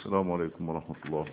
السلام عليكم ورحمة الله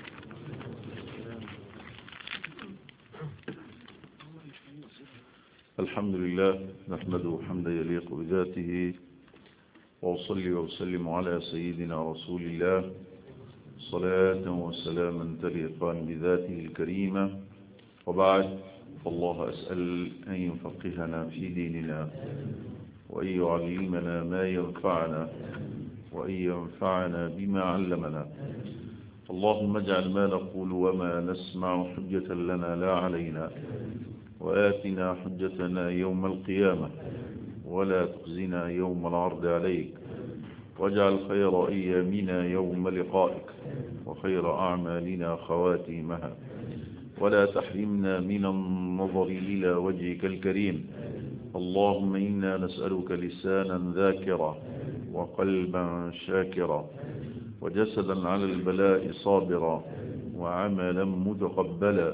الحمد لله نحمده حمدا يليق بذاته وأصلي وأسلم على سيدنا رسول الله صلاة وسلاما تليقان بذاته الكريمة وبعد فالله أسأل أن يفقهنا في ديننا وأن يعلمنا ما ينفعنا وأن ينفعنا بما علمنا اللهم اجعل ما نقول وما نسمع حجة لنا لا علينا وآتنا حجتنا يوم القيامة ولا تخزنا يوم العرض عليك واجعل خير أيامنا يوم لقائك وخير أعمالنا خواتيمها ولا تحرمنا من النظر إلى وجهك الكريم اللهم إنا نسألك لسانا ذاكرا وقلبا شاكرا وجسدا على البلاء صابرا وعملا متقبلا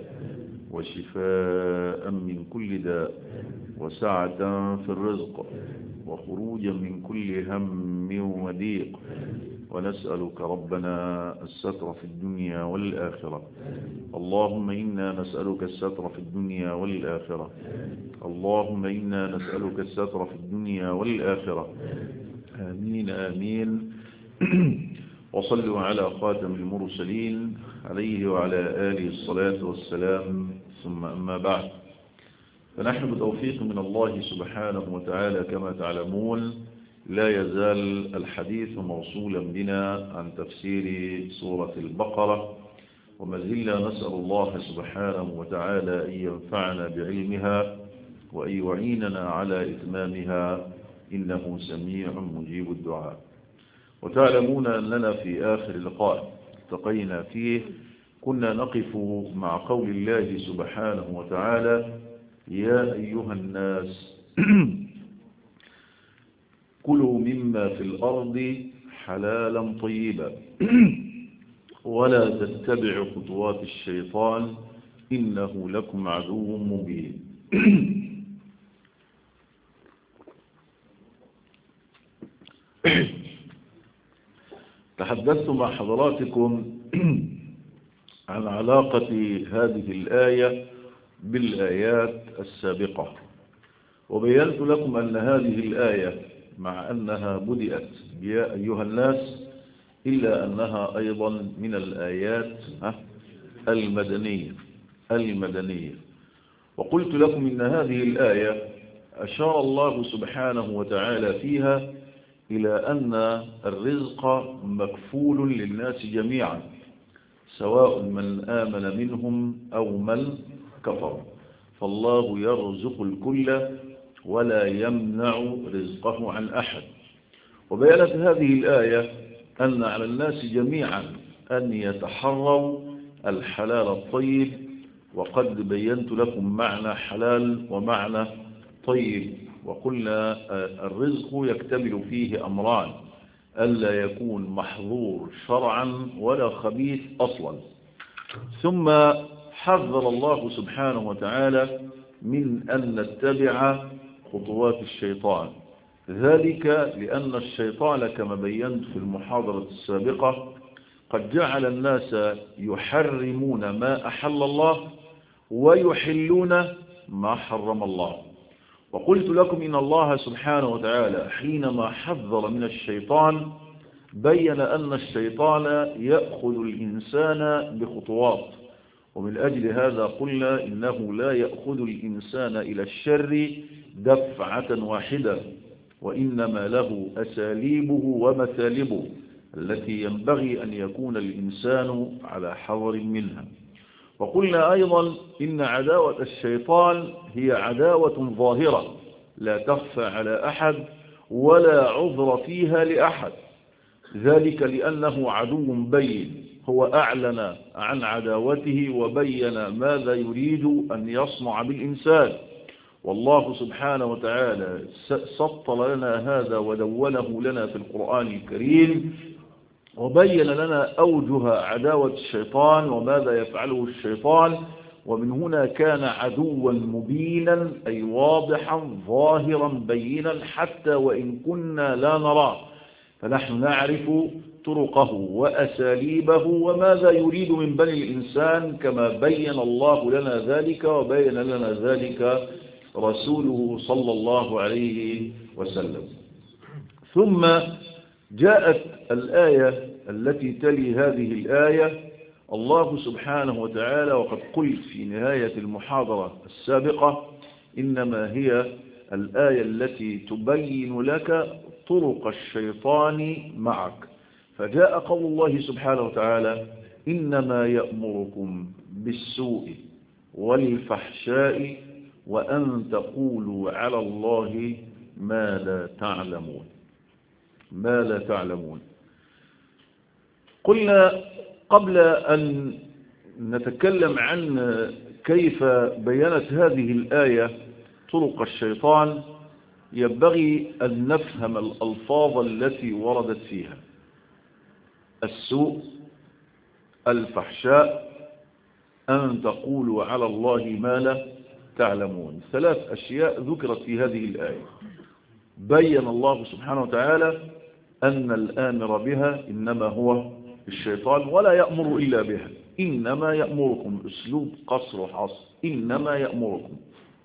وشفاء من كل داء وسعة في الرزق وخروجا من كل هم وضيق ونسألك ربنا الستر في الدنيا والآخرة اللهم إنا نسألك الستر في الدنيا والآخرة اللهم إنا نسألك الستر في الدنيا والآخرة آمين آمين وصلوا على خاتم المرسلين عليه وعلى آله الصلاة والسلام ثم أما بعد فنحن بتوفيق من الله سبحانه وتعالى كما تعلمون لا يزال الحديث موصولا بنا عن تفسير سورة البقرة وما زلنا نسأل الله سبحانه وتعالى أن ينفعنا بعلمها وأن يعيننا على إتمامها إنه سميع مجيب الدعاء وتعلمون أننا في آخر لقاء التقينا فيه كنا نقف مع قول الله سبحانه وتعالى يا أيها الناس كلوا مما في الأرض حلالا طيبا ولا تتبعوا خطوات الشيطان إنه لكم عدو مبين تحدثت مع حضراتكم عن علاقة هذه الآية بالآيات السابقة وبينت لكم أن هذه الآية مع أنها بدأت يا أيها الناس إلا أنها أيضا من الآيات المدنية المدنية وقلت لكم إن هذه الآية أشار الله سبحانه وتعالى فيها إلى أن الرزق مكفول للناس جميعا سواء من آمن منهم أو من كفر فالله يرزق الكل ولا يمنع رزقه عن أحد وبيانت هذه الآية أن على الناس جميعا أن يتحروا الحلال الطيب وقد بينت لكم معنى حلال ومعنى طيب وقلنا الرزق يكتمل فيه أمران ألا يكون محظور شرعا ولا خبيث أصلا ثم حذر الله سبحانه وتعالى من أن نتبع خطوات الشيطان ذلك لأن الشيطان كما بينت في المحاضرة السابقة قد جعل الناس يحرمون ما أحل الله ويحلون ما حرم الله وقلت لكم إن الله سبحانه وتعالى حينما حذر من الشيطان بين أن الشيطان يأخذ الإنسان بخطوات ومن أجل هذا قلنا إنه لا يأخذ الإنسان إلى الشر دفعة واحدة وإنما له أساليبه ومثالبه التي ينبغي أن يكون الإنسان على حذر منها وقلنا أيضا إن عداوة الشيطان هي عداوة ظاهرة لا تخفى على أحد ولا عذر فيها لأحد ذلك لأنه عدو بين هو أعلن عن عداوته وبين ماذا يريد أن يصنع بالإنسان والله سبحانه وتعالى سطر لنا هذا ودونه لنا في القرآن الكريم وبين لنا أوجه عداوة الشيطان وماذا يفعله الشيطان ومن هنا كان عدوا مبينا أي واضحا ظاهرا بينا حتى وإن كنا لا نراه فنحن نعرف طرقه وأساليبه وماذا يريد من بني الإنسان كما بين الله لنا ذلك وبين لنا ذلك رسوله صلى الله عليه وسلم ثم جاءت الآية التي تلي هذه الآية الله سبحانه وتعالى وقد قلت في نهاية المحاضرة السابقة إنما هي الآية التي تبين لك طرق الشيطان معك فجاء قول الله سبحانه وتعالى إنما يأمركم بالسوء والفحشاء وأن تقولوا على الله ما لا تعلمون ما لا تعلمون قلنا قبل أن نتكلم عن كيف بينت هذه الآية طرق الشيطان ينبغي أن نفهم الألفاظ التي وردت فيها السوء الفحشاء أن تقولوا على الله ما لا تعلمون ثلاث أشياء ذكرت في هذه الآية بين الله سبحانه وتعالى أن الآمر بها إنما هو الشيطان ولا يأمر إلا بها إنما يأمركم أسلوب قصر وحصر إنما يأمركم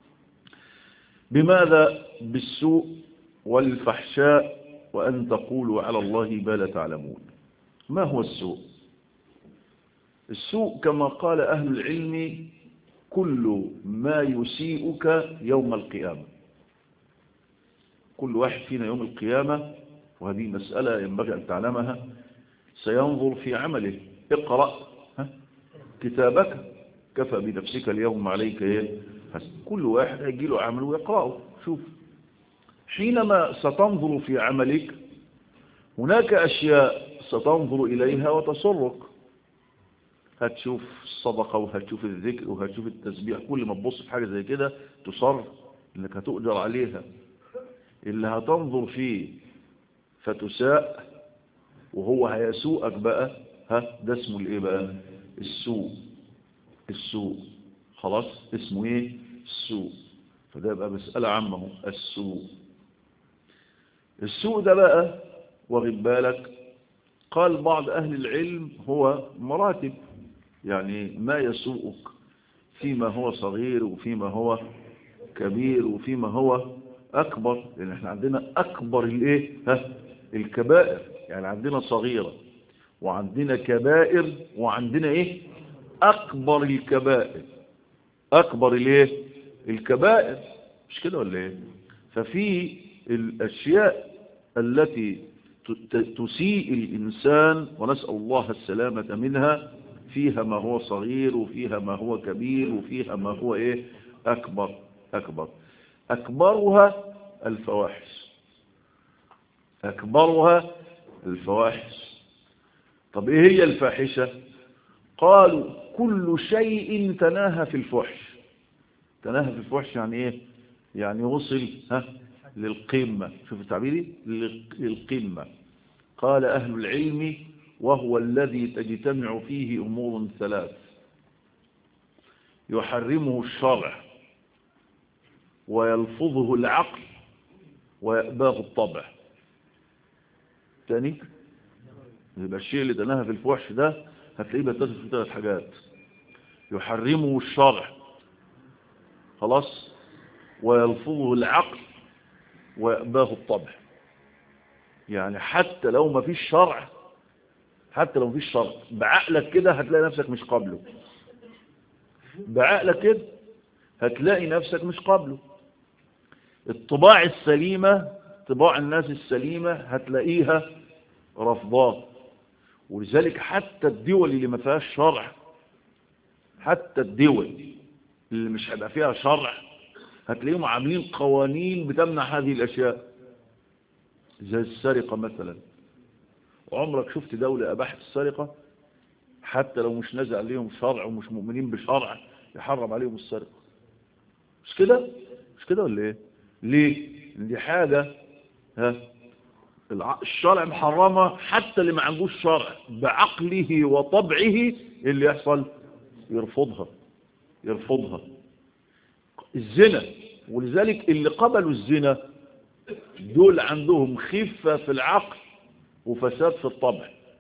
بماذا بالسوء والفحشاء وأن تقولوا على الله ما لا تعلمون ما هو السوء السوء كما قال أهل العلم كل ما يسيئك يوم القيامة كل واحد فينا يوم القيامة وهذه مسألة ينبغي أن تعلمها سينظر في عمله اقرأ كتابك كفى بنفسك اليوم عليك ايه كل واحد هيجي له عمله ويقرأه شوف حينما ستنظر في عملك هناك أشياء ستنظر إليها وتسرك هتشوف الصدقة وهتشوف الذكر وهتشوف التسبيح كل ما تبص في حاجة زي كده تصر انك هتؤجر عليها اللي هتنظر فيه فتساء وهو هيسوءك بقى ها ده اسمه الايه بقى السوء السوء خلاص اسمه ايه السوء فده يبقى مسألة عامة السوء السوء ده بقى واخد بالك قال بعض أهل العلم هو مراتب يعني ما يسوءك فيما هو صغير وفيما هو كبير وفيما هو أكبر لأن احنا عندنا أكبر الايه ها الكبائر يعني عندنا صغيرة وعندنا كبائر وعندنا ايه أكبر الكبائر أكبر الايه الكبائر مش كده ولا ايه ففي الأشياء التي تسيء الإنسان ونسأل الله السلامة منها فيها ما هو صغير وفيها ما هو كبير وفيها ما هو ايه أكبر أكبر أكبرها الفواحش أكبرها الفواحش طب إيه هي الفاحشة قالوا كل شيء تناهى في الفحش تناهى في الفحش يعني إيه يعني وصل ها للقمة شوف تعبيري للقمة قال أهل العلم وهو الذي تجتمع فيه أمور ثلاث يحرمه الشرع ويلفظه العقل ويأباه الطبع تاني يبقى الشيء اللي تناهى في الفحش ده هتلاقيه بيتصل في ثلاث حاجات يحرمه الشرع خلاص ويلفظه العقل ويأباه الطبع يعني حتى لو ما فيش شرع حتى لو ما فيش شرع بعقلك كده هتلاقي نفسك مش قابله بعقلك كده هتلاقي نفسك مش قابله الطباع السليمة طباع الناس السليمة هتلاقيها رفضاه ولذلك حتى الدول اللي ما فيهاش شرع حتى الدول اللي مش هيبقى فيها شرع هتلاقيهم عاملين قوانين بتمنع هذه الأشياء زي السرقة مثلا عمرك شفت دولة أباحت السرقة حتى لو مش نازل عليهم شرع ومش مؤمنين بشرع يحرم عليهم السرقة مش كده مش كده ولا ايه ليه دي حاجة ها الشرع محرمة حتى اللي ما عندوش شرع بعقله وطبعه اللي يحصل يرفضها يرفضها الزنا ولذلك اللي قبلوا الزنا دول عندهم خفة في العقل وفساد في الطبع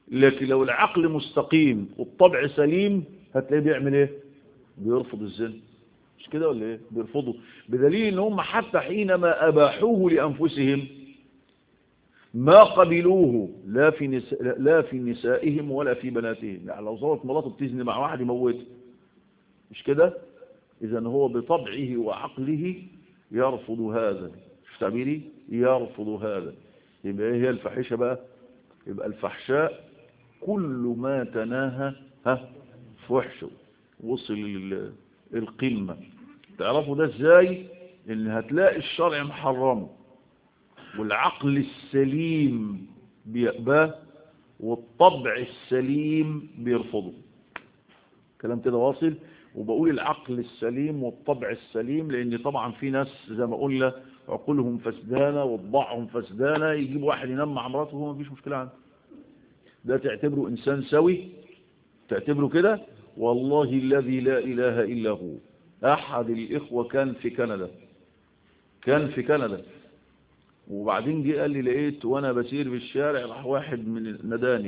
لكن لو العقل مستقيم والطبع سليم هتلاقيه بيعمل ايه بيرفض الزنا مش كده ولا ايه بيرفضوا بدليل ان هم حتى حينما اباحوه لانفسهم ما قبلوه لا في نساء لا في نسائهم ولا في بناتهم يعني لو ظهرت مراته بتزني مع واحد يموته مش كده اذا هو بطبعه وعقله يرفض هذا مش تعبيري يرفض هذا يبقى ايه هي الفاحشه بقى يبقى الفحشاء كل ما تناهى ها فحشه وصل القمه تعرفوا ده ازاي ان هتلاقي الشرع محرمه والعقل السليم بيقباه والطبع السليم بيرفضه كلام كده واصل وبقول العقل السليم والطبع السليم لان طبعا في ناس زي ما قلنا عقولهم فسدانه وطباعهم فسدانه يجيب واحد ينام مع مراته وهو مفيش مشكله عنده ده تعتبره انسان سوي تعتبره كده والله الذي لا اله الا هو احد الاخوه كان في كندا كان في كندا وبعدين جه قال لي لقيت وانا بسير في الشارع راح واحد من نداني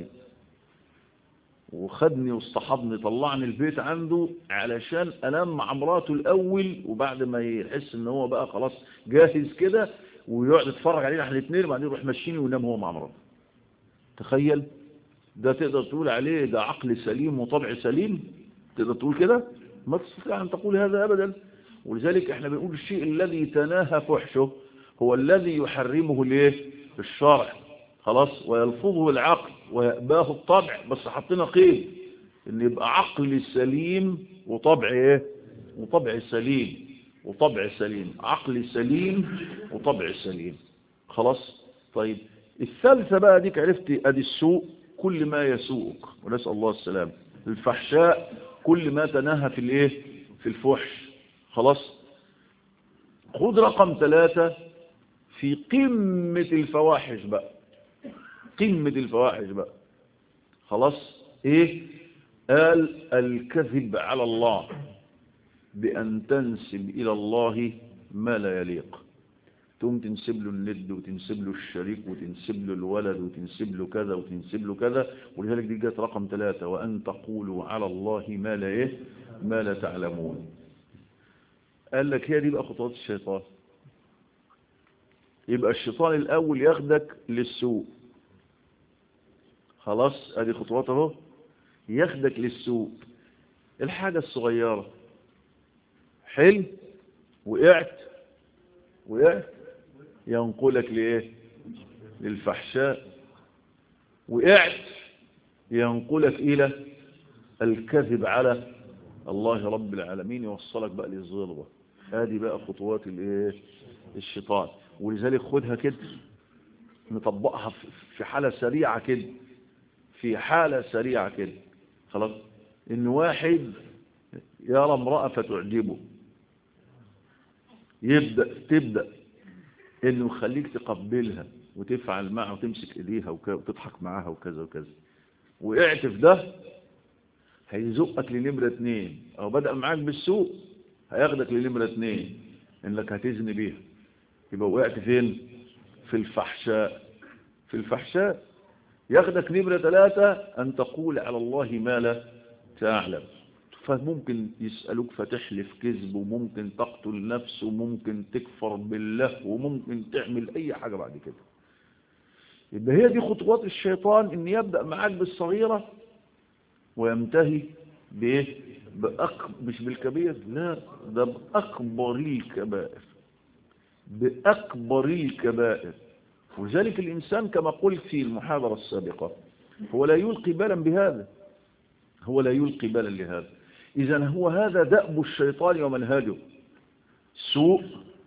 وخدني واصطحبني طلعني البيت عنده علشان انام مع مراته الاول وبعد ما يحس ان هو بقى خلاص جاهز كده ويقعد يتفرج علينا احنا الاثنين وبعدين يروح ماشيني وينام هو مع مراته تخيل ده تقدر تقول عليه ده عقل سليم وطبع سليم تقدر تقول كده ما تستطيع ان تقول هذا ابدا ولذلك احنا بنقول الشيء الذي تناهى فحشه هو الذي يحرمه الايه الشرع خلاص ويلفظه العقل ويأباه الطبع بس حطينا قيد ان يبقى عقل سليم وطبع ايه وطبع سليم وطبع سليم عقل سليم وطبع سليم خلاص طيب الثالثة بقى ديك عرفتي ادي السوء كل ما يسوءك ونسأل الله السلام الفحشاء كل ما تناهى في الايه في الفحش خلاص خذ رقم ثلاثة في قمة الفواحش بقى قمة الفواحش بقى خلاص ايه قال الكذب على الله بأن تنسب إلى الله ما لا يليق تقوم تنسب له الند وتنسب له الشريك وتنسب له الولد وتنسب له كذا وتنسب له كذا ولذلك دي جت رقم ثلاثة وأن تقولوا على الله ما لا إيه ما لا تعلمون قال لك هي دي بقى خطوات الشيطان يبقى الشيطان الأول ياخدك للسوء خلاص ادي خطوات اهو ياخدك للسوق الحاجة الصغيرة حلم وقعت وقعت ينقلك لايه للفحشاء وقعت ينقلك الى الكذب على الله رب العالمين يوصلك بقى للظلمة ادي بقى خطوات الايه الشيطان ولذلك خدها كده نطبقها في حالة سريعة كده في حالة سريعة كده خلاص ان واحد يرى امرأة فتعجبه يبدأ تبدأ انه يخليك تقبلها وتفعل معها وتمسك ايديها وتضحك معاها وكذا وكذا وقعت في ده هيزقك لنمرة اتنين او بدأ معاك بالسوء هياخدك لنمرة اتنين انك هتزني بيها يبقى وقعت فين في الفحشاء في الفحشاء ياخدك نمرة ثلاثة أن تقول على الله ما لا تعلم فممكن يسألوك فتحلف كذب وممكن تقتل نفس وممكن تكفر بالله وممكن تعمل أي حاجة بعد كده يبقى هي دي خطوات الشيطان ان يبدأ معاك بالصغيرة وينتهي بايه بأك... مش بالكبير لا ده بأكبر الكبائر بأكبر الكبائر ولذلك الإنسان كما قلت في المحاضرة السابقة هو لا يلقي بالا بهذا هو لا يلقي بالا لهذا إذا هو هذا دأب الشيطان ومنهجه سوء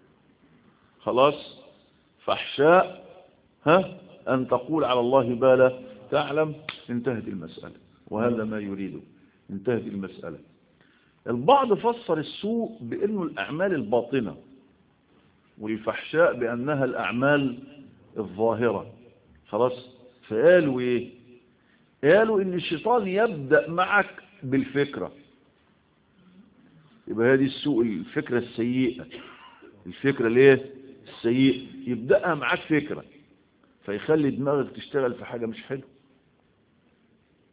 خلاص فحشاء ها أن تقول على الله بالا تعلم انتهت المسألة وهذا ما يريده انتهت المسألة البعض فسر السوء بأنه الأعمال الباطنة والفحشاء بأنها الأعمال الظاهرة خلاص فقالوا ايه قالوا ان الشيطان يبدأ معك بالفكرة يبقى هذه السوء الفكرة السيئة الفكرة ليه السيئة يبدأها معك فكرة فيخلي دماغك تشتغل في حاجة مش حلوة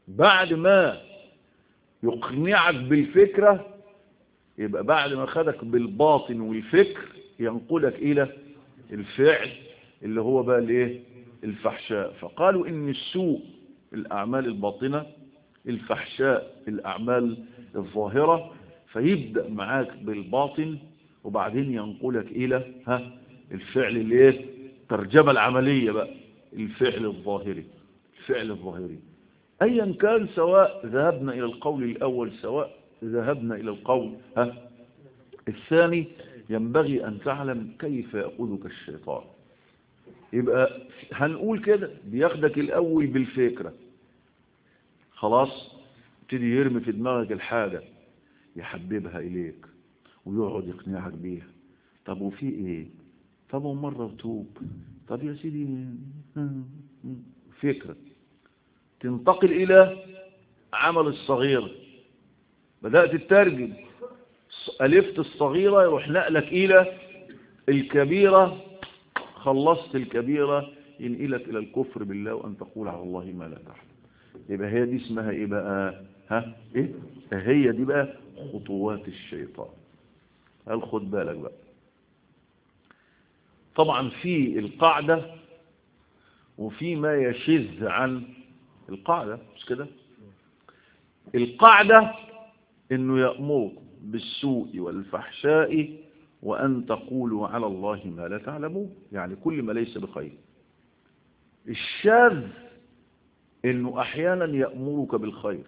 بعد ما يقنعك بالفكرة يبقى بعد ما خدك بالباطن والفكر ينقلك إلى الفعل اللي هو بقى الايه الفحشاء فقالوا ان السوء الاعمال الباطنة الفحشاء الاعمال الظاهرة فيبدأ معاك بالباطن وبعدين ينقلك الى ها الفعل الايه ترجمة العملية بقى الفعل الظاهري الفعل الظاهري ايا كان سواء ذهبنا الى القول الاول سواء ذهبنا الى القول ها الثاني ينبغي ان تعلم كيف يأخذك الشيطان يبقى هنقول كده بياخدك الاول بالفكرة خلاص ابتدي يرمي في دماغك الحاجة يحببها اليك ويقعد يقنعك بيها طب وفي ايه طب ومرة وتوب طب يا سيدي فكرة تنتقل الى عمل الصغير بدأت تترجم ألفت الصغيرة يروح نقلك إلى الكبيرة خلصت الكبيرة ينقلك إلى الكفر بالله وأن تقول على الله ما لا تعلم يبقى هي دي اسمها إيه بقى ها إيه هي دي بقى خطوات الشيطان هل خد بالك بقى طبعا في القاعدة وفي ما يشذ عن القاعدة مش كده القاعدة انه يأمركم بالسوء والفحشاء وأن تقولوا على الله ما لا تعلمون يعني كل ما ليس بخير الشاذ انه احيانا يأمرك بالخير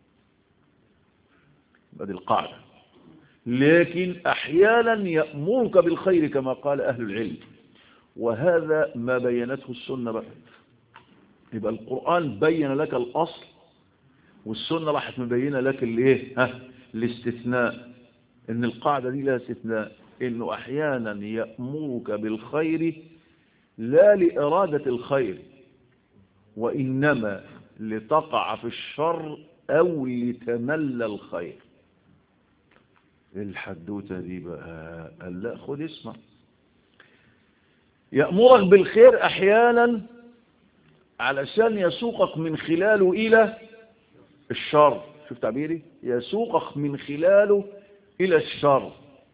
هذه القاعدة لكن احيانا يأمرك بالخير كما قال اهل العلم وهذا ما بينته السنة بقى يبقى القرآن بين لك الاصل والسنة راحت مبينة لك الايه ها الاستثناء ان القاعدة دي لها استثناء انه احيانا يأمرك بالخير لا لإرادة الخير وإنما لتقع في الشر أو لتملى الخير الحدوتة دي بقى قال لا خد اسمع يأمرك بالخير أحيانا علشان يسوقك من خلاله إلى الشر شوف تعبيري يسوقك من خلاله إلى الشر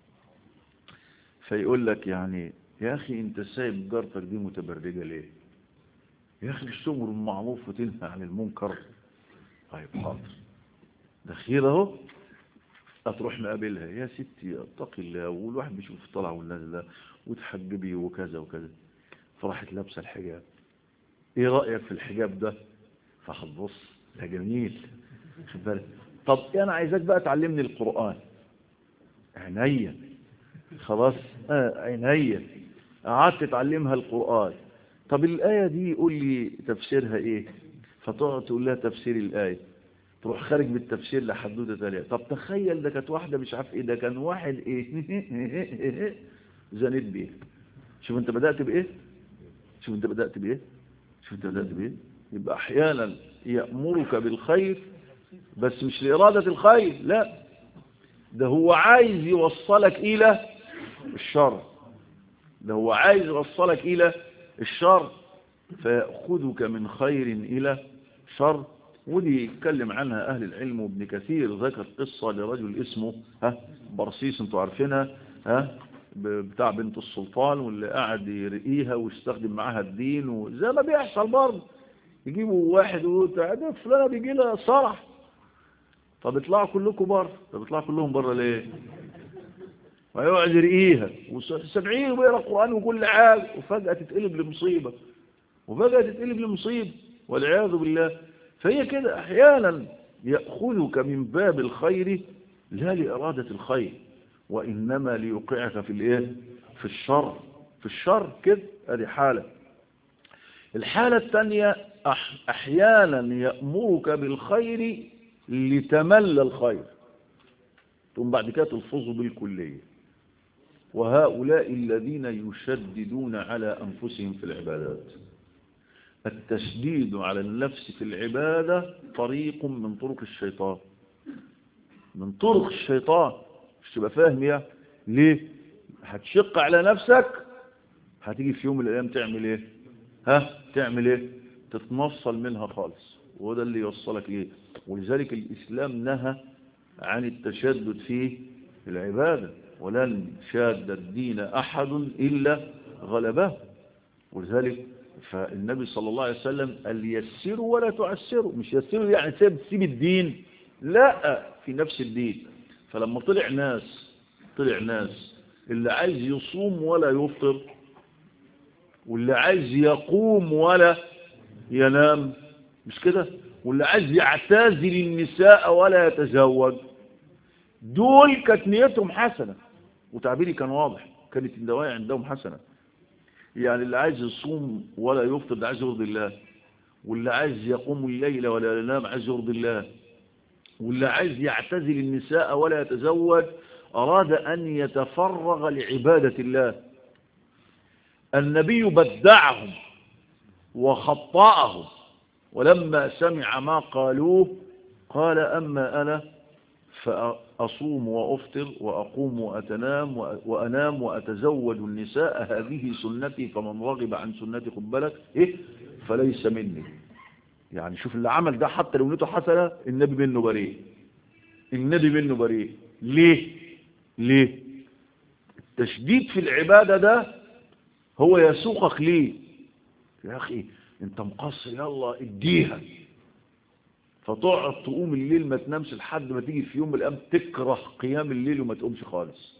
فيقول لك يعني يا أخي أنت سايب جارتك دي متبرجة ليه يا أخي مش تأمر بالمعروف وتنهى عن المنكر طيب حاضر ده خير اهو هتروح مقابلها يا ستي اتقي الله والواحد بيشوف طلع والنازل وتحجبي وكذا وكذا فراحت لابسه الحجاب ايه رأيك في الحجاب ده فهتبص ده جميل خد بالك طب انا عايزاك بقى تعلمني القرآن عينيا خلاص اه عينيا قعدت تعلمها القرآن طب الآية دي قول لي تفسيرها ايه فتقعد تقول لها تفسير الآية تروح خارج بالتفسير لحدوته تانية طب تخيل ده كانت واحدة مش عارف ايه ده كان واحد ايه زنيت بيه شوف انت بدأت بايه شوف انت بدأت بايه شوف انت بدأت بايه يبقى احيانا يأمرك بالخير بس مش لإرادة الخير لا ده هو عايز يوصلك إلى الشر ده هو عايز يوصلك إلى الشر فيأخذك من خير إلى شر ودي يتكلم عنها أهل العلم وابن كثير ذكر قصة لرجل اسمه ها برسيس انتوا عارفينها ها بتاع بنت السلطان واللي قاعد يرقيها ويستخدم معاها الدين وزي ما بيحصل برضه يجيبوا واحد ويقول ده فلانة بيجي لها صرح طب اطلعوا كلكم بره طب اطلعوا كلهم بره ليه ويقعد يرقيها وسبعين وبيقرا القرآن وكل حاجة وفجأة تتقلب لمصيبة وفجأة تتقلب لمصيبة والعياذ بالله فهي كده احيانا يأخذك من باب الخير لا لإرادة الخير وإنما ليوقعك في الايه في الشر في الشر كده ادي حالة الحالة الثانية احيانا يأمرك بالخير لتملى الخير ثم بعد كده تلفظه بالكلية وهؤلاء الذين يشددون على أنفسهم في العبادات التشديد على النفس في العبادة طريق من طرق الشيطان من طرق الشيطان مش تبقى فاهم يا ليه هتشق على نفسك هتيجي في يوم من الأيام تعمل ايه ها تعمل ايه تتنصل منها خالص وده اللي يوصلك ايه ولذلك الإسلام نهى عن التشدد في العبادة ولن شاد الدين أحد إلا غلبه ولذلك فالنبي صلى الله عليه وسلم قال يسروا ولا تعسروا مش يسروا يعني سيب, سيب الدين لا في نفس الدين فلما طلع ناس طلع ناس اللي عايز يصوم ولا يفطر واللي عايز يقوم ولا ينام مش كده واللي عايز يعتزل النساء ولا يتزوج دول كانت نيتهم حسنة وتعبيري كان واضح كانت النوايا عندهم حسنة يعني اللي عايز يصوم ولا يفطر ده عايز يرضي الله واللي عايز يقوم الليل ولا ينام عايز يرضي الله واللي عايز يعتزل النساء ولا يتزوج أراد أن يتفرغ لعبادة الله النبي بدعهم وخطأهم ولما سمع ما قالوه قال أما أنا فأصوم وأفطر وأقوم وأتنام وأنام وأتزوج النساء هذه سنتي فمن رغب عن سنتي خد بالك إيه فليس مني يعني شوف اللي عمل ده حتى لو نيته حسنة النبي منه بريء النبي منه بريء ليه ليه التشديد في العبادة ده هو يسوقك ليه يا أخي انت مقصر يلا اديها فتقعد تقوم الليل ما تنامش لحد ما تيجي في يوم من الايام تكره قيام الليل وما تقومش خالص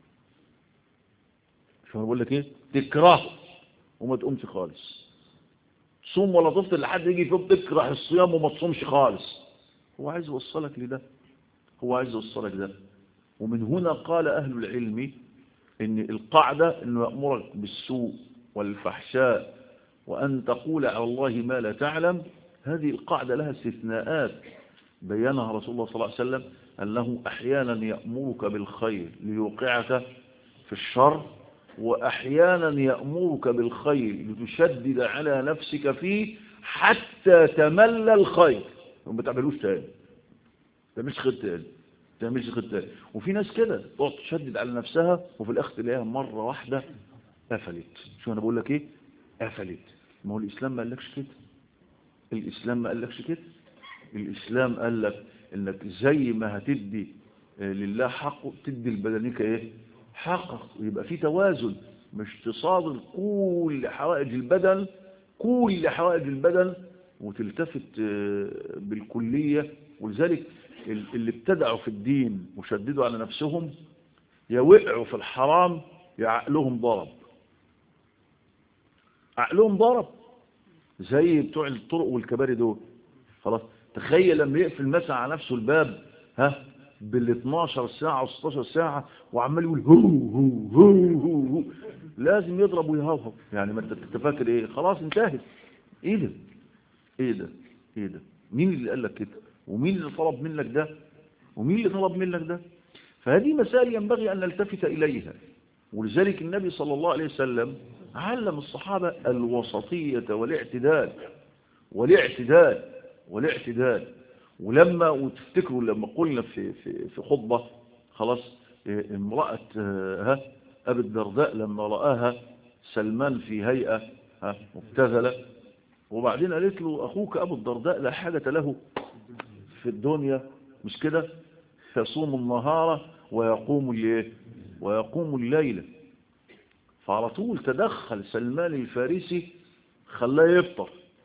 شو انا بقول لك ايه تكرهه وما تقومش خالص تصوم ولا تفطر لحد يجي في يوم تكره الصيام وما تصومش خالص هو عايز يوصلك لده هو عايز يوصلك ده ومن هنا قال اهل العلم ان القاعده انه يامرك بالسوء والفحشاء وأن تقول على الله ما لا تعلم هذه القاعدة لها استثناءات بينها رسول الله صلى الله عليه وسلم أنه أحيانا يأمرك بالخير ليوقعك في الشر وأحيانا يأمرك بالخير لتشدد على نفسك فيه حتى تمل الخير وما تعملوش تاني تعملش خير تاني تعملش خير تاني وفي ناس كده تقعد تشدد على نفسها وفي الآخر تلاقيها مرة واحدة قفلت شو أنا بقول لك إيه قفلت ما هو الإسلام ما قالكش كده الإسلام ما قالكش كده الإسلام قال لك إنك زي ما هتدي لله حقه تدي لبدنك إيه حقه يبقى في توازن مش تصادر كل حوائج البدن كل حوائج البدن وتلتفت بالكلية ولذلك اللي ابتدعوا في الدين وشددوا على نفسهم يا وقعوا في الحرام يا عقلهم ضرب عقلهم ضرب زي بتوع الطرق والكباري دول خلاص تخيل لما يقفل مثلا على نفسه الباب ها بال 12 ساعة و 16 ساعة وعمال يقول هو هو هو هو, هو. لازم يضرب ويهوهو يعني ما انت فاكر ايه خلاص انتهت ايه ده ايه ده ايه ده مين اللي قال لك كده ومين اللي طلب منك ده ومين اللي طلب منك ده فهذه مسائل ينبغي ان نلتفت اليها ولذلك النبي صلى الله عليه وسلم علم الصحابة الوسطية والاعتدال والاعتدال والاعتدال ولما وتفتكروا لما قلنا في في في خطبة خلاص امرأة ها أبي الدرداء لما رآها سلمان في هيئة ها مبتذلة وبعدين قالت له أخوك أبو الدرداء لا حاجة له في الدنيا مش كده يصوم النهار ويقوم الليل ويقوم الليل فعلى طول تدخل سلمان الفارسي خلاه يفطر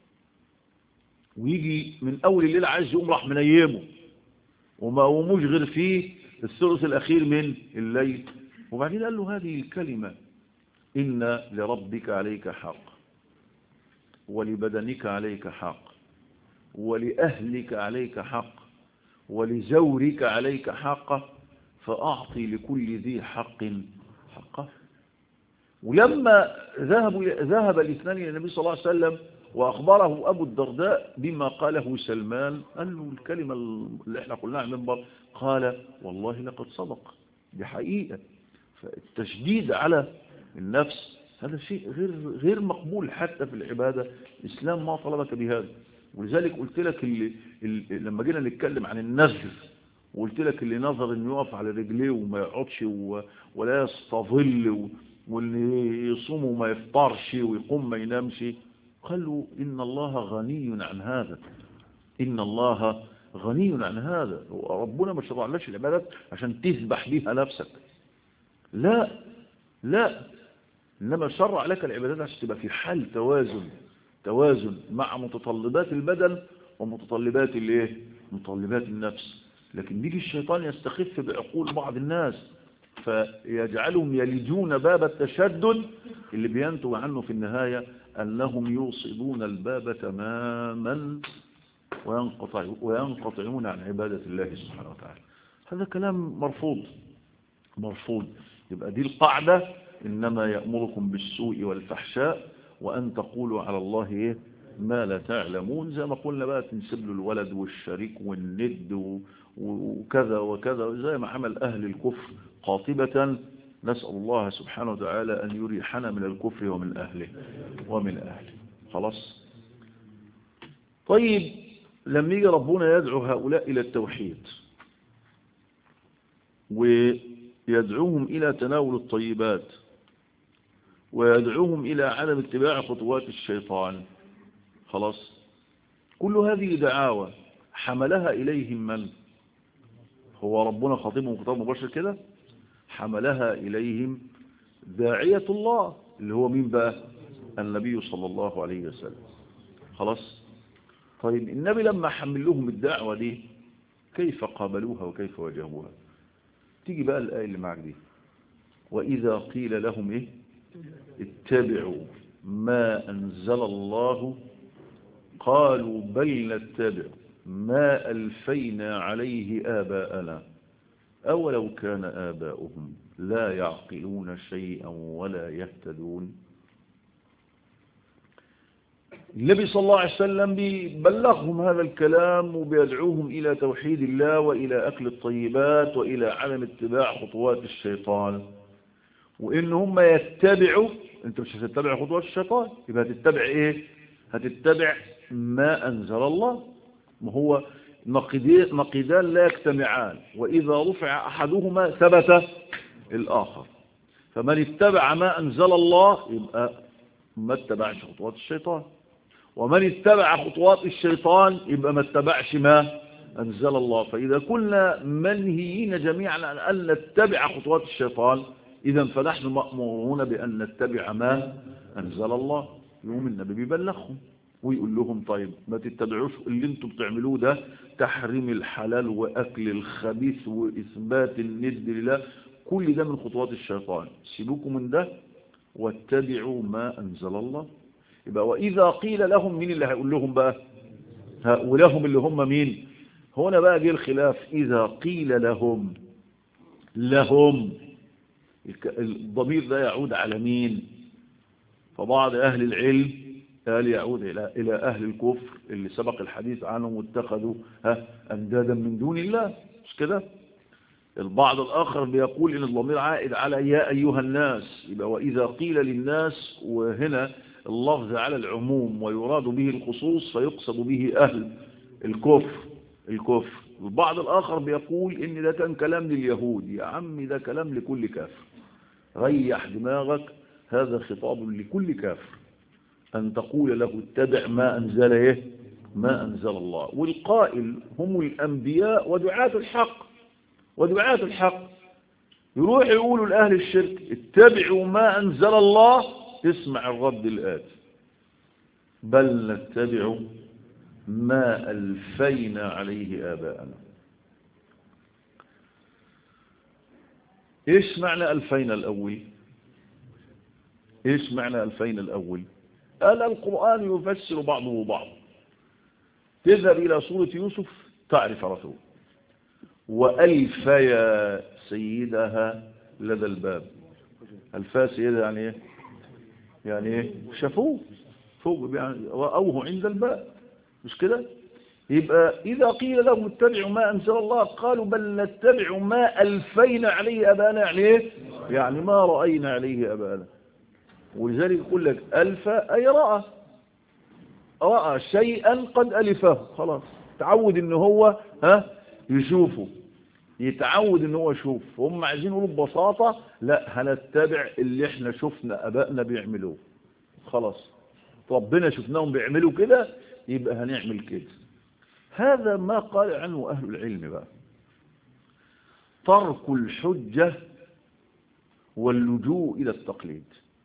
ويجي من أول الليل عايز يقوم راح منيمه وما قوموش غير فيه الثلث الأخير من الليل وبعدين قال له هذه الكلمة إن لربك عليك حق ولبدنك عليك حق ولأهلك عليك حق ولزورك عليك حق فأعطي لكل ذي حق حقه ولما ذهب ذهب الاثنان إلى النبي صلى الله عليه وسلم وأخبره أبو الدرداء بما قاله سلمان قال له الكلمة اللي احنا قلناها على المنبر قال والله لقد صدق دي حقيقة فالتشديد على النفس هذا شيء غير غير مقبول حتى في العبادة الإسلام ما طلبك بهذا ولذلك قلت لك اللي, اللي لما جينا نتكلم عن النذر وقلت لك اللي نظر انه يقف على رجليه وما يقعدش ولا يستظل واللي يصوم وما يفطرش ويقوم ما ينامش قالوا إن الله غني عن هذا إن الله غني عن هذا ربنا ما شرعناش العبادات عشان تذبح بيها نفسك لا لا إنما شرع لك العبادات عشان تبقى في حال توازن توازن مع متطلبات البدن ومتطلبات الايه متطلبات النفس لكن بيجي الشيطان يستخف بعقول بعض الناس فيجعلهم يلجون باب التشدد اللي بينتج عنه في النهاية أنهم يوصلون الباب تماما وينقطع وينقطعون عن عبادة الله سبحانه وتعالى هذا كلام مرفوض مرفوض يبقى دي القاعدة إنما يأمركم بالسوء والفحشاء وأن تقولوا على الله إيه ما لا تعلمون زي ما قلنا بقى تنسب له الولد والشريك والند وكذا وكذا زي ما عمل أهل الكفر قاطبة نسأل الله سبحانه وتعالى أن يريحنا من الكفر ومن أهله ومن أهله خلاص طيب لما يجي ربنا يدعو هؤلاء إلى التوحيد ويدعوهم إلى تناول الطيبات ويدعوهم إلى عدم اتباع خطوات الشيطان خلاص كل هذه دعاوى حملها إليهم من هو ربنا خاطبهم خطاب مباشر كده حملها إليهم داعية الله اللي هو مين بقى النبي صلى الله عليه وسلم خلاص طيب النبي لما حمل لهم الدعوة دي كيف قابلوها وكيف واجهوها تيجي بقى الآية اللي معك دي وإذا قيل لهم إيه اتبعوا ما أنزل الله قالوا بل نتبع ما ألفينا عليه آباءنا أولو كان آباؤهم لا يعقلون شيئا ولا يهتدون النبي صلى الله عليه وسلم بيبلغهم هذا الكلام وبيدعوهم إلى توحيد الله وإلى أكل الطيبات وإلى عدم اتباع خطوات الشيطان وإن هم يتبعوا أنت مش هتتبع خطوات الشيطان يبقى هتتبع إيه هتتبع ما أنزل الله ما هو نقيدان لا يجتمعان وإذا رفع أحدهما ثبت الآخر فمن اتبع ما أنزل الله يبقى ما اتبعش خطوات الشيطان ومن اتبع خطوات الشيطان يبقى ما اتبعش ما أنزل الله فإذا كنا منهيين جميعا عن أن نتبع خطوات الشيطان إذا فنحن مأمورون بأن نتبع ما أنزل الله يوم النبي بيبلغهم ويقول لهم طيب ما تتبعوش اللي انتم بتعملوه ده تحريم الحلال وأكل الخبيث وإثبات الند لله كل ده من خطوات الشيطان سيبوكم من ده واتبعوا ما أنزل الله يبقى وإذا قيل لهم مين اللي هيقول لهم بقى ولهم اللي هم مين هنا بقى جه الخلاف إذا قيل لهم لهم الضمير ده يعود على مين فبعض أهل العلم قال يعود إلى إلى أهل الكفر اللي سبق الحديث عنهم واتخذوا ها أندادا من دون الله مش كده البعض الآخر بيقول إن الضمير عائد على يا أيها الناس يبقى وإذا قيل للناس وهنا اللفظ على العموم ويراد به الخصوص فيقصد به أهل الكفر الكفر البعض الآخر بيقول إن ده كان كلام لليهود يا عمي ده كلام لكل كافر ريح دماغك هذا خطاب لكل كافر أن تقول له اتبع ما أنزل إيه ما أنزل الله والقائل هم الأنبياء ودعاة الحق ودعاة الحق يروح يقولوا لأهل الشرك اتبعوا ما أنزل الله اسمع الرد الآتي بل نتبع ما ألفينا عليه آباءنا إيش معنى ألفين الأول إيش معنى ألفين الأول قال القرآن يفسر بعضه بعض تذهب إلى سورة يوسف تعرف رسول وألفيا سيدها لدى الباب ألفا سيدها يعني إيه يعني إيه شافوه فوق يعني رأوه عند الباب مش كده يبقى إذا قيل لهم اتبعوا ما أنزل الله قالوا بل نتبع ما ألفينا عليه أبانا يعني إيه يعني ما رأينا عليه أبانا ولذلك يقول لك ألف أي رأى رأى شيئا قد ألفه خلاص تعود ان هو ها يشوفه يتعود ان هو يشوف هم عايزين يقولوا ببساطة لا هنتبع اللي احنا شفنا ابائنا بيعملوه خلاص ربنا شفناهم بيعملوا كده يبقى هنعمل كده هذا ما قال عنه أهل العلم بقى ترك الحجة واللجوء إلى التقليد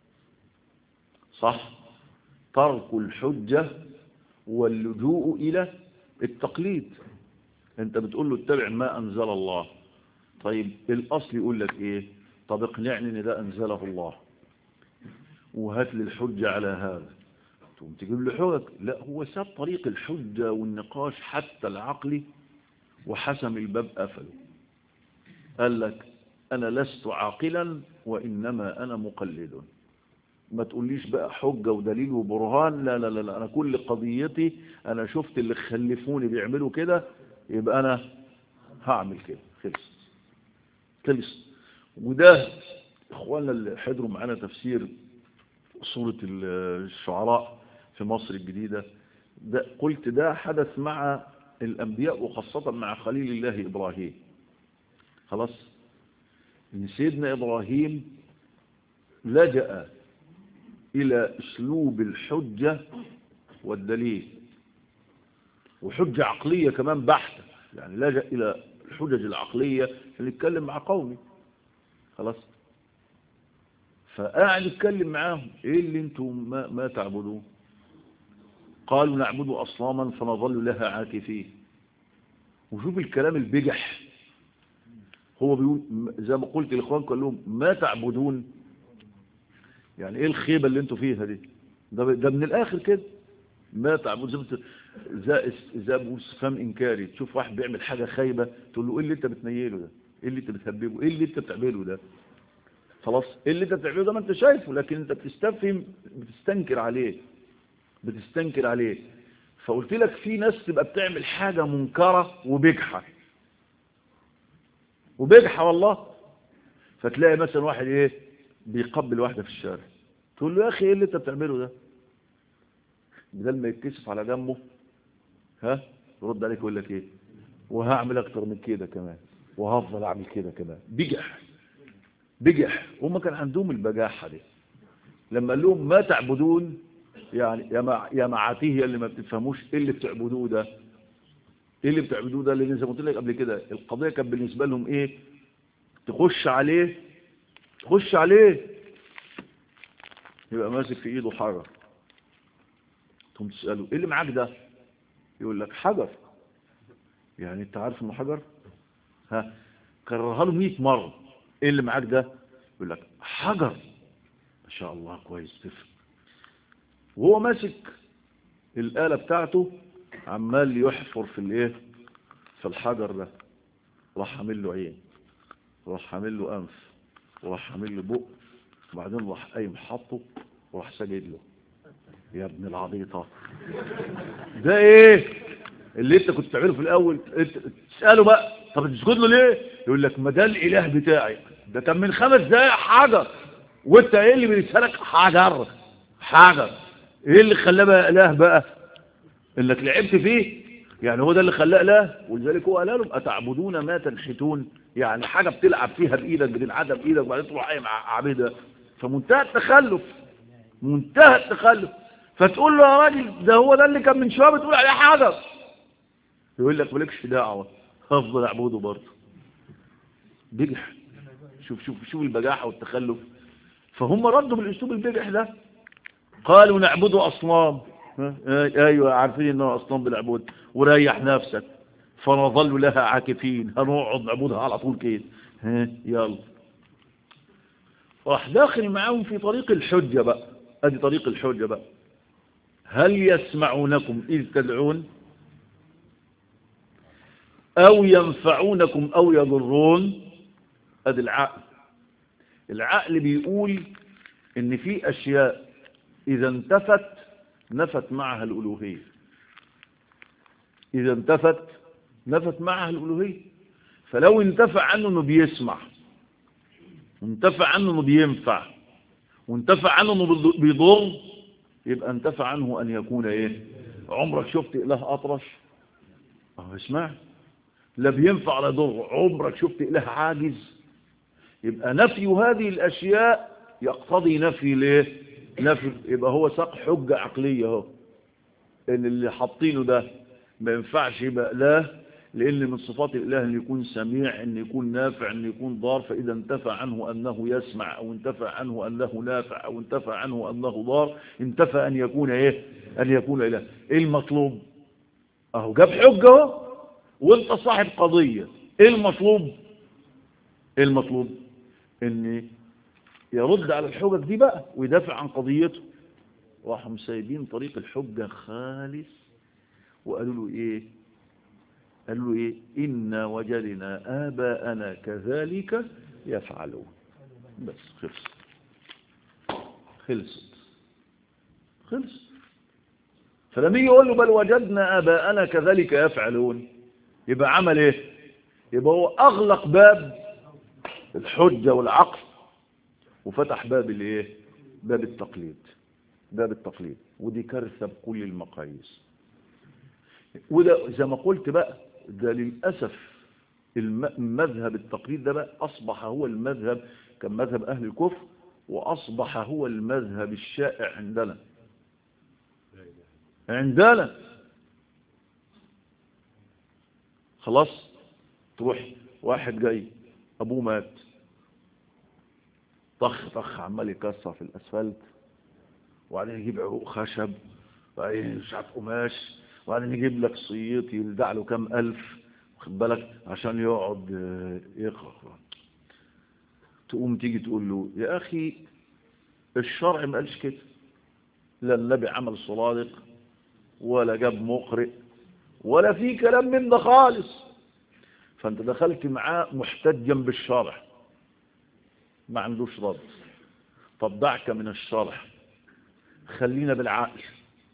صح ترك الحجة واللجوء إلى التقليد انت بتقول له اتبع ما أنزل الله طيب الأصل يقول لك ايه طب اقنعني ان ده أنزله الله وهات لي الحجة على هذا تقوم تجيب له حجج لا هو ساب طريق الحجة والنقاش حتى العقلي وحسم الباب قفله قال لك أنا لست عاقلا وإنما أنا مقلد ما تقوليش بقى حجة ودليل وبرهان لا لا لا, لا. أنا كل قضيتي أنا شفت اللي خلفوني بيعملوا كده يبقى أنا هعمل كده خلص خلص وده إخواننا اللي حضروا معانا تفسير سورة الشعراء في مصر الجديدة ده قلت ده حدث مع الأنبياء وخاصة مع خليل الله إبراهيم خلاص إن سيدنا إبراهيم لجأ إلى أسلوب الحجة والدليل وحجة عقلية كمان بحتة يعني لجأ إلى الحجج العقلية عشان يتكلم مع قومي خلاص فقاعد يتكلم معاهم ايه اللي انتم ما, ما تعبدون قالوا نعبد أصناما فنظل لها عاكفين وشوف الكلام البجح هو بيقول زي ما قلت لإخوان قال لهم ما تعبدون يعني ايه الخيبة اللي انتوا فيها دي ده, ده من الآخر كده ما تعبدون زي زي بقول استفهام إنكاري تشوف واحد بيعمل حاجة خايبة تقول له ايه اللي انت بتنيله ده ايه اللي انت بتهببه ايه اللي انت بتعمله ده خلاص ايه اللي انت بتعمله ده ما انت شايفه لكن انت بتستفهم بتستنكر عليه بتستنكر عليه فقلت لك في ناس تبقى بتعمل حاجة منكرة وبجحة وبجحة والله فتلاقي مثلا واحد ايه بيقبل واحدة في الشارع تقول له يا اخي ايه اللي انت بتعمله ده بدل ما يتكسف على جنبه ها يرد عليك يقول لك ايه وهعمل اكتر من كده كمان وهفضل اعمل كده كمان بجح بجح هم كان عندهم البجاحة دي لما قال لهم ما تعبدون يعني يا مع يا معاتيه اللي ما بتفهموش ايه اللي بتعبدوه ده ايه اللي بتعبدوه ده اللي زي ما قلت لك قبل كده القضيه كانت بالنسبه لهم ايه تخش عليه تخش عليه يبقى ماسك في ايده حجر تقوم تساله ايه اللي معاك ده يقول لك حجر يعني انت عارف انه حجر ها كررها له 100 مره ايه اللي معاك ده يقول لك حجر ما شاء الله كويس تفهم وهو ماسك الآلة بتاعته عمال يحفر في الايه في الحجر ده راح عامل له عين وراح عامل له انف وراح عامل له بق وبعدين راح قايم حاطه وراح ساجد له يا ابن العبيطه ده ايه اللي انت كنت تعمله في الاول انت تساله بقى طب تسجد له ليه يقول لك ما ده الاله بتاعي ده كان من خمس دقايق حجر وانت ايه اللي بيسالك حجر حجر ايه اللي خلاه بقى اله بقى انك لعبت فيه يعني هو ده اللي خلاه اله ولذلك هو قال لهم اتعبدون ما تنحتون يعني حاجه بتلعب فيها بايدك بتنعدها بايدك وبعدين تروح قايم عابدها فمنتهى التخلف منتهى التخلف فتقول له يا راجل ده هو ده اللي كان من شويه بتقول عليه حجر يقول لك مالكش دعوه هفضل اعبده برضه بجح شوف شوف شوف البجاحه والتخلف فهم ردوا بالاسلوب البجح ده قالوا نعبد اصنام ايوه عارفين انه اصنام بالعبود وريح نفسك فنظل لها عاكفين هنقعد نعبدها على طول كده ها يلا راح داخل معاهم في طريق الحجة بقى ادي طريق الحجة بقى هل يسمعونكم اذ تدعون او ينفعونكم او يضرون ادي العقل العقل بيقول ان في اشياء اذا انتفت نفت معها الالوهيه اذا انتفت نفت معها الالوهيه فلو انتفع عنه انه بيسمع وانتفع عنه انه بينفع وانتفع عنه انه بيضر يبقى انتفع عنه ان يكون ايه عمرك شفت اله اطرش اه اسمع لا بينفع ولا يضر عمرك شفت اله عاجز يبقى نفي هذه الاشياء يقتضي نفي ليه نفي يبقى هو ساق حجة عقلية اهو ان اللي حاطينه ده ما ينفعش يبقى إله لأن من صفات الإله أن يكون سميع أن يكون نافع أن يكون ضار فإذا انتفى عنه أنه يسمع أو انتفى عنه أنه نافع أو انتفى عنه أنه ضار انتفى أن يكون إيه أن يكون إله إيه المطلوب أهو جاب حجة وانت صاحب قضية إيه المطلوب إيه المطلوب أن يرد على الحجج دي بقى ويدافع عن قضيته راحوا مسايبين طريق الحجة خالص وقالوا له ايه قالوا له ايه إنا وجدنا آباءنا كذلك يفعلون بس خلص خلصت خلص فلما يجي يقول له بل وجدنا آباءنا كذلك يفعلون يبقى عمل ايه يبقى هو أغلق باب الحجة والعقل وفتح باب الايه باب التقليد باب التقليد ودي كارثه بكل المقاييس وده زي ما قلت بقى ده للاسف المذهب التقليد ده بقى اصبح هو المذهب كان مذهب اهل الكفر واصبح هو المذهب الشائع عندنا عندنا خلاص تروح واحد جاي ابوه مات طخ طخ عمال يكسر في الاسفلت وبعدين يجيب عروق خشب وبعدين مش عارف قماش وبعدين يجيب لك صييط يلدع له كام الف واخد بالك عشان يقعد يقرا تقوم تيجي تقول له يا اخي الشرع ما قالش كده لا النبي عمل صرادق ولا جاب مقرئ ولا في كلام من ده خالص فانت دخلت معاه محتجا بالشرع ما عندوش رد طب دعك من الشرح خلينا بالعقل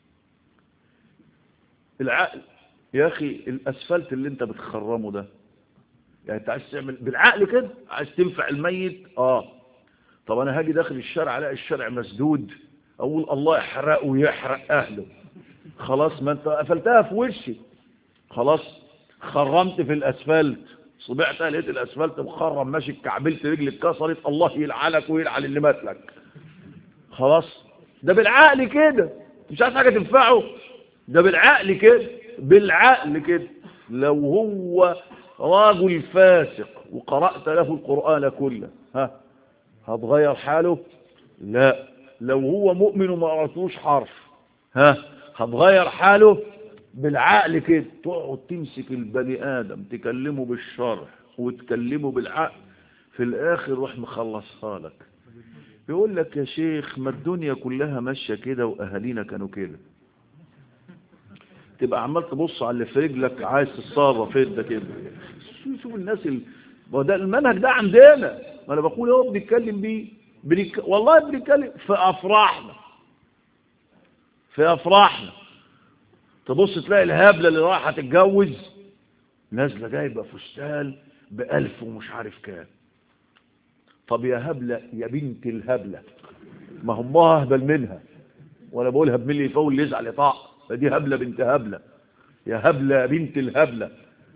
العقل يا أخي الأسفلت اللي انت بتخرمه ده يعني انت عايز تعمل بالعقل كده عايز تنفع الميت اه طب انا هاجي داخل الشارع الاقي الشارع مسدود اقول الله يحرقه ويحرق اهله خلاص ما انت قفلتها في وشي خلاص خرمت في الاسفلت صبعت لقيت الاسفلت مخرم ماشي كعبلت رجلي اتكسرت الله يلعنك ويلعن اللي مات لك خلاص ده بالعقل كده مش عايز حاجه تنفعه ده بالعقل كده بالعقل كده لو هو راجل فاسق وقرأت له القرآن كله ها هتغير حاله لا لو هو مؤمن وما قرأتوش حرف ها هتغير حاله بالعقل كده تقعد تمسك البني آدم تكلمه بالشرح وتكلمه بالعقل في الآخر روح مخلصها لك يقول لك يا شيخ ما الدنيا كلها ماشية كده وأهالينا كانوا كده تبقى عمال تبص على اللي في رجلك عايز تتصرف انت كده شوف الناس ال... ده المنهج ده عندنا ما انا بقول اهو بنتكلم بيه بنك... والله بنتكلم في افراحنا في افراحنا تبص تلاقي الهبلة اللي رايحة تتجوز نازلة جايبة فستان بألف ومش عارف كام طب يا هبلة يا بنت الهبلة ما همها أهبل منها ولا بقولها بملي يفول اللي يزعل يطاع فدي هبلة بنت هبلة يا هبلة يا بنت الهبلة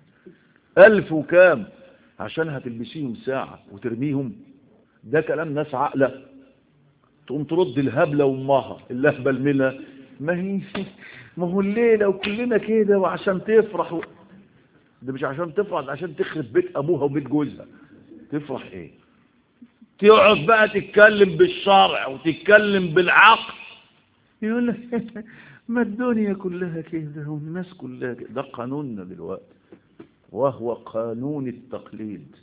ألف وكام عشان هتلبسيهم ساعة وترميهم ده كلام ناس عقلة تقوم ترد الهبلة وامها اللي أهبل منها ما هي ما هو الليلة وكلنا كده وعشان تفرح و... ده مش عشان تفرح ده عشان تخرب بيت أبوها وبيت جوزها تفرح ايه تقعد بقى تتكلم بالشرع وتتكلم بالعقل يقول لك ما الدنيا كلها كده والناس كلها كده ده قانوننا دلوقتي وهو قانون التقليد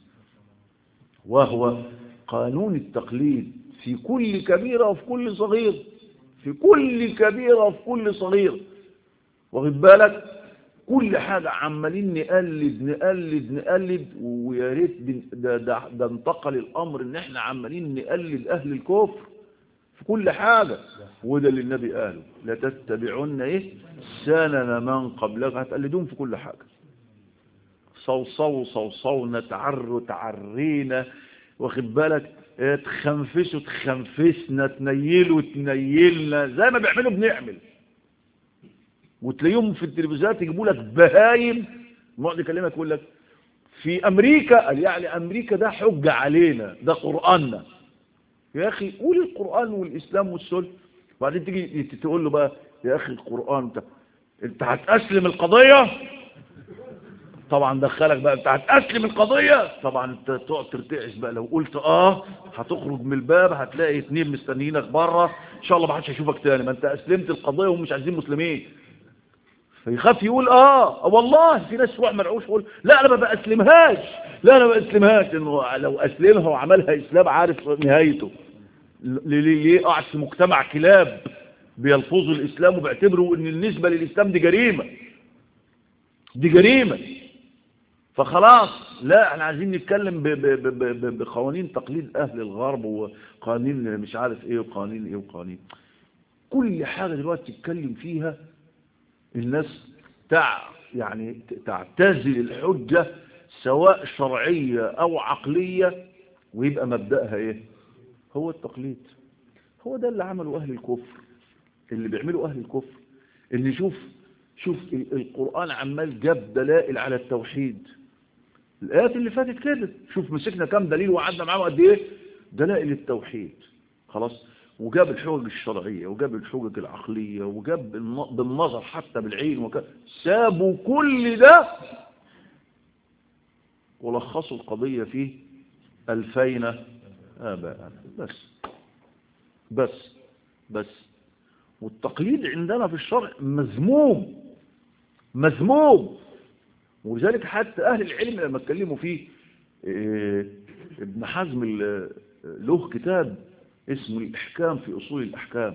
وهو قانون التقليد في كل كبيرة وفي كل صغير في كل كبيرة وفي كل صغير واخد بالك كل حاجة عمالين نقلد نقلد نقلد ويا ريت ده, ده, ده انتقل الأمر إن إحنا عمالين نقلد أهل الكفر في كل حاجة وده اللي النبي قاله لا تتبعون إيه سنن من قبلك هتقلدون في كل حاجة صوصو صوصونا تعروا تعرينا واخد بالك تخنفسوا تخنفسنا تنيلوا تنيلنا زي ما بيعملوا بنعمل وتلاقيهم في التلفزيونات يجيبوا لك بهايم يقعد يكلمك يقول لك في امريكا قال يعني امريكا ده حجه علينا ده قراننا يا اخي قول القران والاسلام والسنه وبعدين تيجي تقول له بقى يا اخي القران ده انت هتأسلم القضية طبعا دخلك بقى انت هتأسلم القضية طبعا انت تقعد ترتعش بقى لو قلت اه هتخرج من الباب هتلاقي اتنين مستنيينك بره ان شاء الله ما حدش هيشوفك تاني ما انت اسلمت القضية وهم مش عايزين مسلمين فيخاف يقول اه والله في ناس تروح مرعوش يقول لا انا ما بأسلمهاش لا انا ما بأسلمهاش لانه لو اسلمها وعملها اسلام عارف نهايته ليه ليه قاعد في مجتمع كلاب بيلفظوا الاسلام وبيعتبروا ان النسبة للاسلام دي جريمة دي جريمة فخلاص لا احنا عايزين نتكلم ب- ب- ب- ب- بقوانين تقليد اهل الغرب وقوانين مش عارف ايه وقوانين ايه وقوانين كل حاجة دلوقتي تتكلم فيها الناس تع يعني تعتزل الحجة سواء شرعية او عقلية ويبقى مبدأها ايه هو التقليد هو ده اللي عمله اهل الكفر اللي بيعملوا اهل الكفر اللي شوف شوف ال- القرآن عمال جاب دلائل على التوحيد الآيات اللي فاتت كده شوف مسكنا كام دليل وقعدنا معاهم قد ايه دلائل التوحيد خلاص وجاب الحجج الشرعية وجاب الحجج العقلية وجاب بالن- بالنظر حتى بالعين وك... سابوا كل ده ولخصوا القضية في ألفين آباء بس بس بس والتقليد عندنا في الشرع مذموم مذموم ولذلك حتى أهل العلم لما اتكلموا فيه إيه، ابن حزم ال- له كتاب اسمه الإحكام في أصول الأحكام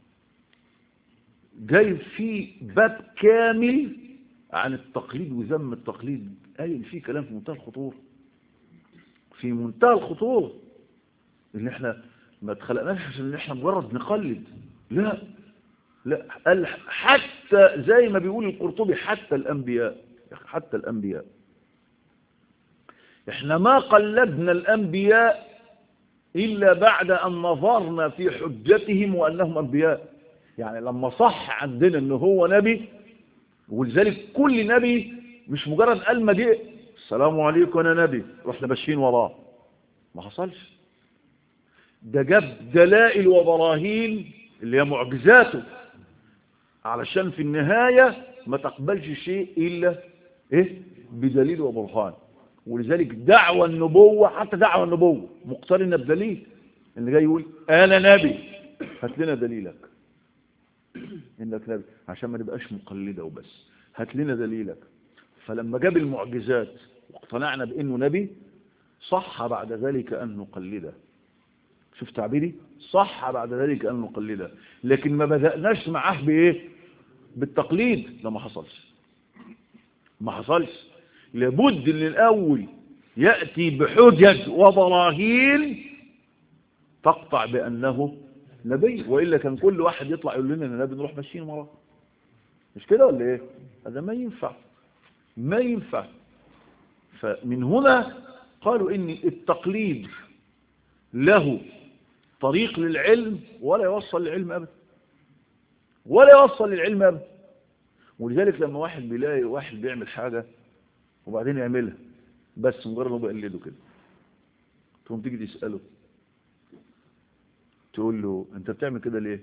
جايب فيه باب كامل عن التقليد وذم التقليد قايل فيه كلام في منتهى الخطورة في منتهى الخطورة ان احنا ما اتخلقناش عشان ان احنا مجرد نقلد لا لا قال حتى زي ما بيقول القرطبي حتى الانبياء حتى الانبياء احنا ما قلدنا الانبياء الا بعد ان نظرنا في حجتهم وانهم انبياء يعني لما صح عندنا ان هو نبي ولذلك كل نبي مش مجرد قال ما جه السلام عليكم انا نبي رحنا ماشيين وراه ما حصلش ده جاب دلائل وبراهين اللي هي معجزاته علشان في النهاية ما تقبلش شيء إلا إيه بدليل وبرهان ولذلك دعوة النبوة حتى دعوة النبوة مقترنة بدليل اللي جاي يقول أنا نبي هات لنا دليلك إنك نبي عشان ما نبقاش مقلدة وبس هات لنا دليلك فلما جاب المعجزات واقتنعنا بأنه نبي صح بعد ذلك أن نقلده شوف تعبيري صح بعد ذلك أن نقلده لكن ما بدأناش معاه بإيه بالتقليد ده ما حصلش ما حصلش لابد ان الأول يأتي بحجج وبراهين تقطع بأنه نبي وإلا كان كل واحد يطلع يقول لنا أنا نبي نروح ماشيين وراه مش كده ولا إيه هذا ما ينفع ما ينفع فمن هنا قالوا إن التقليد له طريق للعلم ولا يوصل للعلم أبدا ولا يوصل للعلم أبدا ولذلك لما واحد بيلاقي واحد بيعمل حاجة وبعدين يعملها بس مجرد انه بيقلده كده تقوم تيجي تسأله تقول له انت بتعمل كده ليه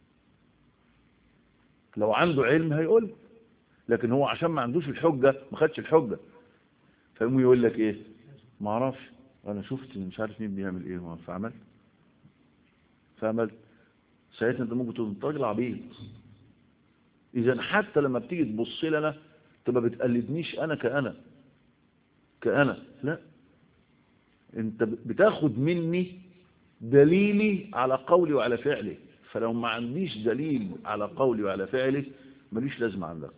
لو عنده علم هيقول لكن هو عشان ما عندوش الحجة ما خدش الحجة فيقوم يقول لك ايه ما اعرفش انا شفت مش عارف مين بيعمل ايه فعملت فعملت ساعتها انت ممكن تقول انت راجل عبيط اذا حتى لما بتيجي تبص لي انا تبقى بتقلدنيش انا كأنا كأنا لا انت بتاخد مني دليلي على قولي وعلى فعلي فلو ما عنديش دليل على قولي وعلى فعلي ماليش لازمة عندك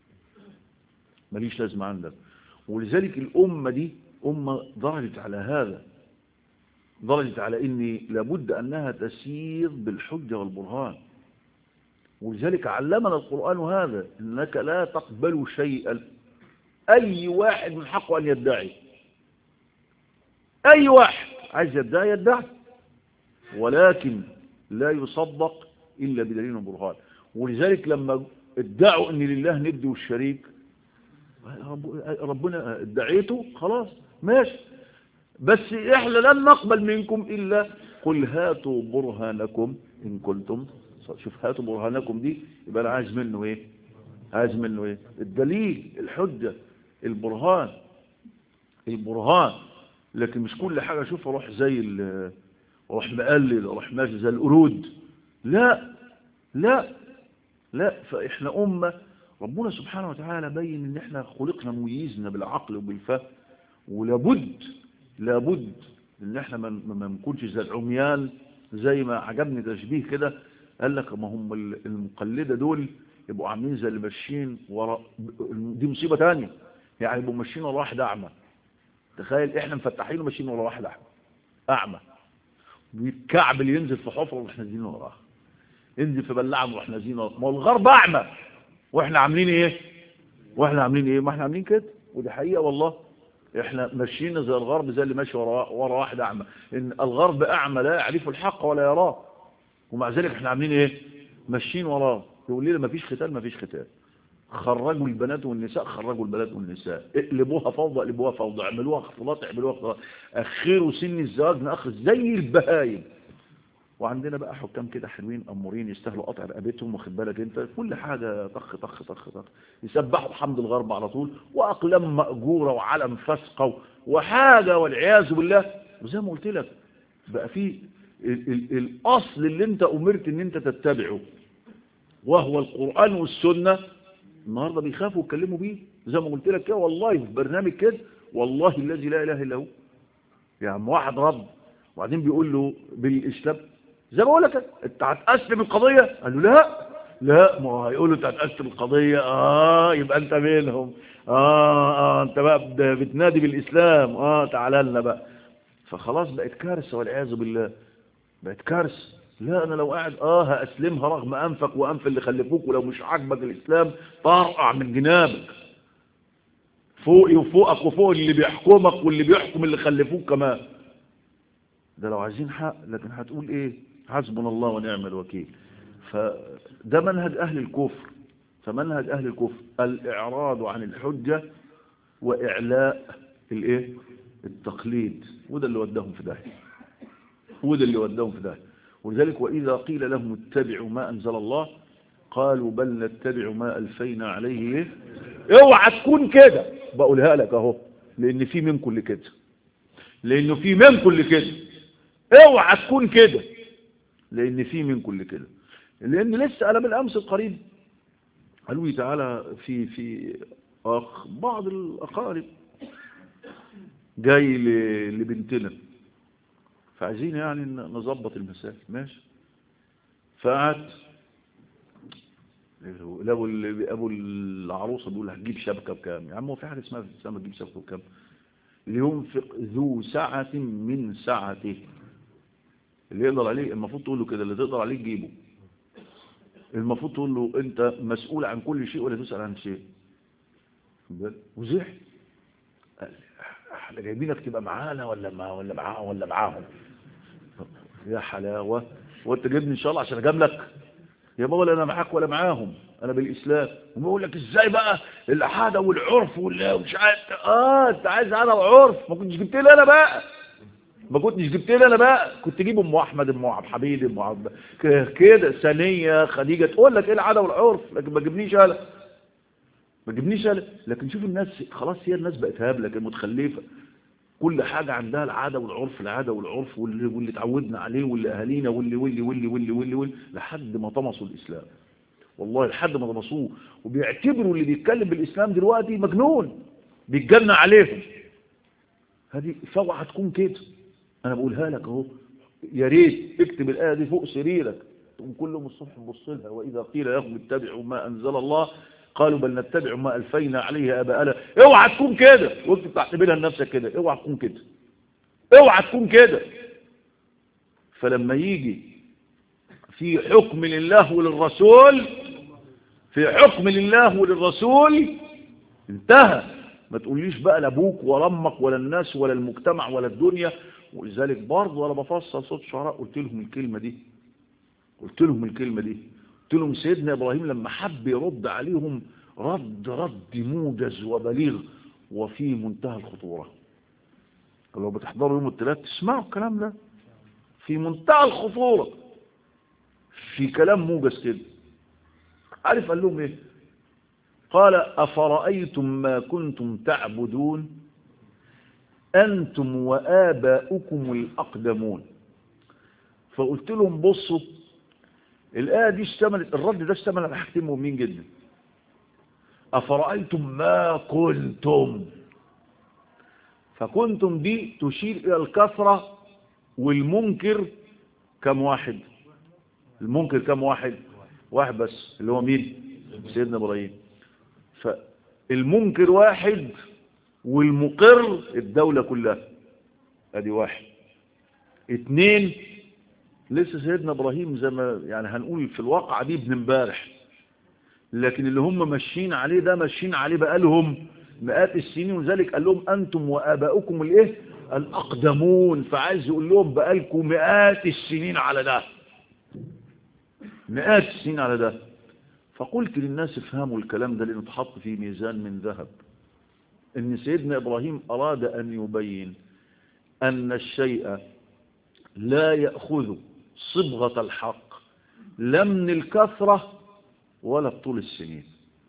ماليش لازمة عندك ولذلك الأمة دي أمة ضرجت على هذا ضرجت على إن لابد أنها تسير بالحجة والبرهان ولذلك علمنا القرآن هذا إنك لا تقبل شيئا أي واحد من حقه أن يدعي أي واحد عايز يدعي يدعي ولكن لا يصدق إلا بدليل وبرهان ولذلك لما ادعوا أن لله ند والشريك ربنا ادعيته خلاص ماشي بس احنا لن نقبل منكم إلا قل هاتوا برهانكم إن كنتم شوف هاتوا برهانكم دي يبقى أنا عايز منه إيه عايز منه ايه الدليل الحجة البرهان البرهان لكن مش كل حاجة اشوف اروح زي ال- اروح مقلد اروح ماشي زي القرود لا لا لا فاحنا امة ربنا سبحانه وتعالى بين ان احنا خلقنا مميزنا بالعقل وبالفهم ولابد لابد ان احنا ما ما نكونش زي العميان زي ما عجبني تشبيه كده قال لك ما هم المقلده دول يبقوا عاملين زي اللي ماشيين ورا دي مصيبه ثانيه يعني يبقوا ماشيين ورا واحد اعمى تخيل احنا مفتحين وماشيين ورا واحد اعمى اعمى الكعب اللي ينزل في حفره واحنا نازلين وراه ينزل في بلاعه واحنا نازلين وراه ما هو الغرب اعمى واحنا عاملين ايه واحنا عاملين ايه ما احنا عاملين كده ودي حقيقه والله احنا ماشيين زي الغرب زي اللي ماشي ورا ورا واحد اعمى ان الغرب اعمى لا يعرف الحق ولا يراه ومع ذلك احنا عاملين ايه ماشيين وراه يقول لنا مفيش ختان مفيش ختان خرجوا البنات والنساء خرجوا البنات والنساء اقلبوها فوضى اقلبوها فوضى اعملوها اختلاط اعملوها اختلاط اخروا سن الزواج ناخذ زي البهايم وعندنا بقى حكام كده حلوين امورين يستاهلوا قطع رقبتهم واخد بالك انت كل حاجه طخ طخ طخ طخ يسبحوا بحمد الغرب على طول واقلام ماجوره وعلم فسقه وحاجه والعياذ بالله وزي ما قلت لك بقى في ال ال الاصل اللي انت امرت ان انت تتبعه وهو القران والسنه النهارده بيخافوا يتكلموا بيه زي ما قلت لك كده والله في برنامج كده والله الذي لا اله الا هو يعني واحد رب وبعدين بيقول له بالاسلام زي ما بقول لك انت هتقسم القضيه قال له لا لا ما هو هيقول له انت هتقسم القضيه اه يبقى انت منهم اه اه انت بقى بت- بتنادي بالاسلام اه تعالى لنا بقى فخلاص بقت كارثه والعياذ بالله بقت كارثه لا انا لو قاعد اه هاسلمها رغم انفك وانف اللي خلفوك ولو مش عاجبك الاسلام طرقع من جنابك فوقي وفوقك وفوق اللي بيحكمك واللي بيحكم اللي خلفوك كمان ده لو عايزين حق لكن هتقول ايه حسبنا الله ونعم الوكيل فده منهج اهل الكفر فمنهج اهل الكفر الاعراض عن الحجة واعلاء الايه التقليد وده اللي وداهم في داهيه وده اللي وداهم في داهيه ولذلك واذا قيل لهم اتبعوا ما انزل الله قالوا بل نتبع ما الفينا عليه ايه اوعى تكون كده بقولها لك اهو لان في منكم اللي كده لانه في منكم اللي كده اوعى تكون كده لان في منكم اللي كده لان لسه انا بالامس القريب قالوا لي تعالى في في اخ بعض الاقارب جاي ل- لبنتنا فعايزين يعني ن- نظبط المسائل ماشي فقعدت ابو ال- ابو العروسه بيقول هتجيب شبكه بكام يا عم هو في حاجه اسمها في الاسلام تجيب شبكه بكام لينفق ذو سعة من سعته اللي يقدر عليه المفروض تقول له كده اللي تقدر عليه تجيبه المفروض تقول له انت مسؤول عن كل شيء ولا تسأل عن شيء وزح قال لي، احنا جايبينك تبقى معانا ولا مع ولا معاهم ولا معاهم يا حلاوة وانت جايبني ان شاء الله عشان اجاملك يا بابا لا انا معاك ولا معاهم انا بالاسلام وبقول لك ازاي بقى العاده والعرف ولا مش عارف اه انت عايز عاده وعرف ما كنتش جبت لي انا بقى ما كنتش جبت لي انا بقى كنت جيب ام احمد ام عبد الحميد ام عبد ك- كده ثانيه خديجه تقول لك ايه العاده والعرف لكن ما تجيبنيش انا ما تجيبنيش انا لكن شوف الناس خلاص هي الناس بقت هابله كده متخلفه كل حاجة عندها العادة والعرف العادة والعرف واللي, واللي اتعودنا عليه واللي أهالينا واللي واللي واللي واللي واللي, واللي لحد ما طمسوا الإسلام والله لحد ما طمسوه وبيعتبروا اللي بيتكلم بالإسلام دلوقتي مجنون بيتجنى عليهم هذه فوعة تكون كده أنا بقولها لك أهو يا ريت اكتب الآية دي فوق سريرك تقوم كل يوم الصبح تبص لها وإذا قيل لهم اتبعوا ما أنزل الله قالوا بل نتبع ما ألفينا عليه آباءنا اوعى تكون كده وانت بتعتبرها لنفسك كده اوعى تكون كده اوعى تكون كده فلما يجي في حكم لله وللرسول في حكم لله وللرسول انتهى ما تقوليش بقى لا ابوك ولا امك ولا الناس ولا المجتمع ولا الدنيا ولذلك برضه وانا بفصل صوت الشعراء قلت لهم الكلمه دي قلت لهم الكلمه دي قلت لهم سيدنا ابراهيم لما حب يرد عليهم رد رد موجز وبليغ وفي منتهى الخطوره لو بتحضروا يوم الثلاث تسمعوا الكلام ده في منتهى الخطوره في كلام موجز كده عارف قال لهم ايه قال أفرأيتم ما كنتم تعبدون أنتم وآباؤكم الأقدمون فقلت لهم بصوا الآية دي اشتملت الرد ده اشتمل على حاجتين مهمين جدا أفرأيتم ما كنتم فكنتم دي تشير إلى الكثرة والمنكر كم واحد المنكر كم واحد واحد بس اللي هو مين سيدنا إبراهيم فالمنكر واحد والمقر الدولة كلها ادي واحد اتنين لسه سيدنا ابراهيم زي ما يعني هنقول في الواقع دي ابن امبارح لكن اللي هم ماشيين عليه ده ماشيين عليه بقالهم مئات السنين وذلك قال لهم انتم واباؤكم الايه الاقدمون فعايز يقول لهم بقالكم مئات السنين على ده مئات السنين على ده فقلت للناس افهموا الكلام ده لانه اتحط في ميزان من ذهب ان سيدنا ابراهيم اراد ان يبين ان الشيء لا يأخذ صبغة الحق لا من الكثرة ولا بطول السنين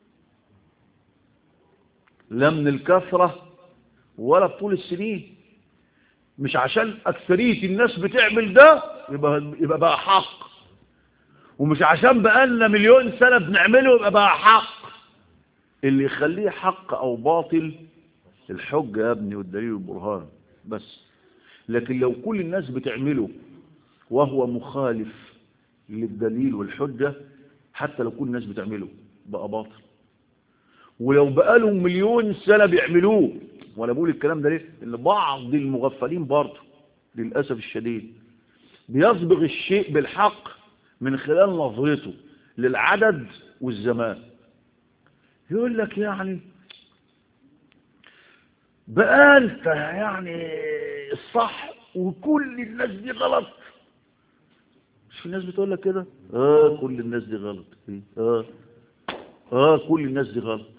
لا من الكثرة ولا بطول السنين مش عشان أكثرية الناس بتعمل ده يبقى, يبقى بقى حق ومش عشان بقالنا مليون سنة بنعمله يبقى بقى حق اللي يخليه حق أو باطل الحجة يا ابني والدليل والبرهان بس لكن لو كل الناس بتعمله وهو مخالف للدليل والحجة حتى لو كل الناس بتعمله بقى باطل ولو بقالهم مليون سنة بيعملوه وانا بقول الكلام ده ليه ان بعض المغفلين برضه للأسف الشديد بيصبغ الشيء بالحق من خلال نظرته للعدد والزمان يقول لك يعني بقى انت يعني الصح وكل الناس دي غلط مش في ناس بتقول لك كده اه كل الناس دي غلط اه اه كل الناس دي غلط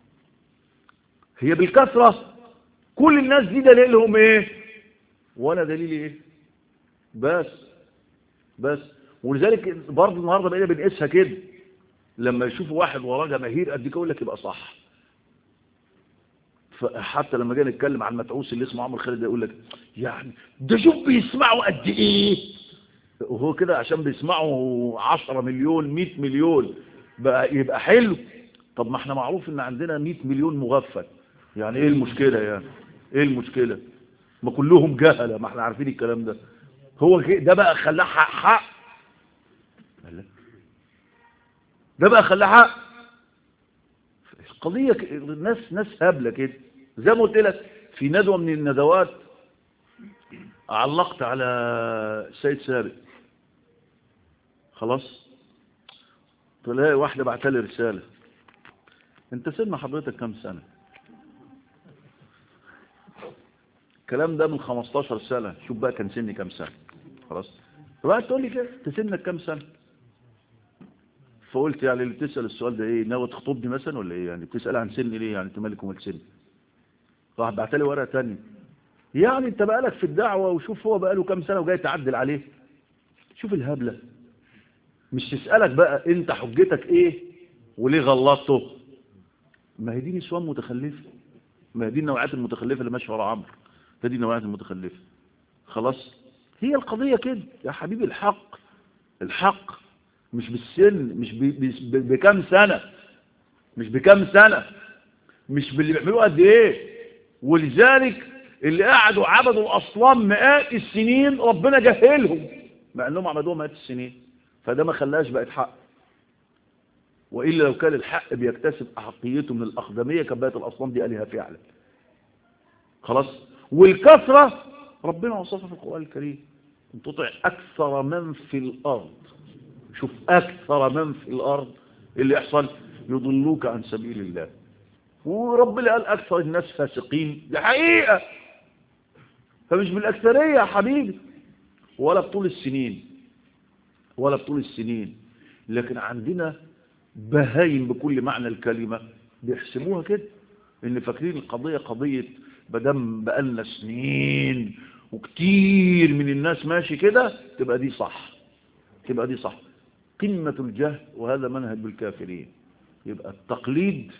هي بالكثرة كل الناس دي دليلهم ايه ولا دليل ايه بس بس ولذلك برضه النهارده بقينا بنقيسها كده لما يشوفوا واحد وراه جماهير قد كده يقول لك يبقى صح حتى لما جينا نتكلم عن المتعوس اللي اسمه عمرو خالد يقول لك يعني ده شوف بيسمعوا قد ايه وهو كده عشان بيسمعوا 10 مليون 100 مليون بقى يبقى حلو طب ما احنا معروف ان عندنا 100 مليون مغفل يعني ايه المشكلة يعني ايه المشكلة ما كلهم جهلة ما احنا عارفين الكلام ده هو ده بقى خلاه حق حق ده بقى خلاه حق القضية الناس ناس هبلة كده زي ما قلت لك في ندوة من الندوات علقت على السيد سابق خلاص تلاقي واحدة بعتلي رسالة انت سن حضرتك كم سنة الكلام ده من 15 سنة شوف بقى كان سني كم سنة خلاص فبقى تقول لي كده انت سنك كم سنة فقلت يعني اللي بتسأل السؤال ده ايه ناوي تخطبني مثلا ولا ايه يعني بتسأل عن سني ليه يعني انت مالك ومال سني راح بعت لي ورقه ثانيه يعني انت بقالك في الدعوه وشوف هو بقاله كام سنه وجاي تعدل عليه شوف الهبله مش تسالك بقى انت حجتك ايه وليه غلطته ما هي دي نسوان متخلفه ما هي دي النوعيات المتخلفه اللي ماشيه ورا عمرو هي دي النوعيات المتخلفه خلاص هي القضيه كده يا حبيبي الحق الحق مش بالسن مش بكام سنه مش بكام سنه مش باللي بيعملوه قد ايه ولذلك اللي قعدوا عبدوا الأصنام مئات السنين ربنا جهلهم مع أنهم عبدوها مئات السنين فده ما خلاش بقت حق وإلا لو كان الحق بيكتسب أحقيته من الأقدمية كان بقت الأصنام دي آلهة فعلا خلاص والكثرة ربنا وصفها في القرآن الكريم ان تطع أكثر من في الأرض شوف أكثر من في الأرض اللي يحصل يضلوك عن سبيل الله وربنا قال أكثر الناس فاسقين دي حقيقة فمش بالأكثرية يا حبيبي ولا بطول السنين ولا بطول السنين لكن عندنا بهايم بكل معنى الكلمة بيحسبوها كده ان فاكرين القضية قضية بدم بقالنا سنين وكتير من الناس ماشي كده تبقى دي صح تبقى دي صح قمة الجهل وهذا منهج بالكافرين يبقى التقليد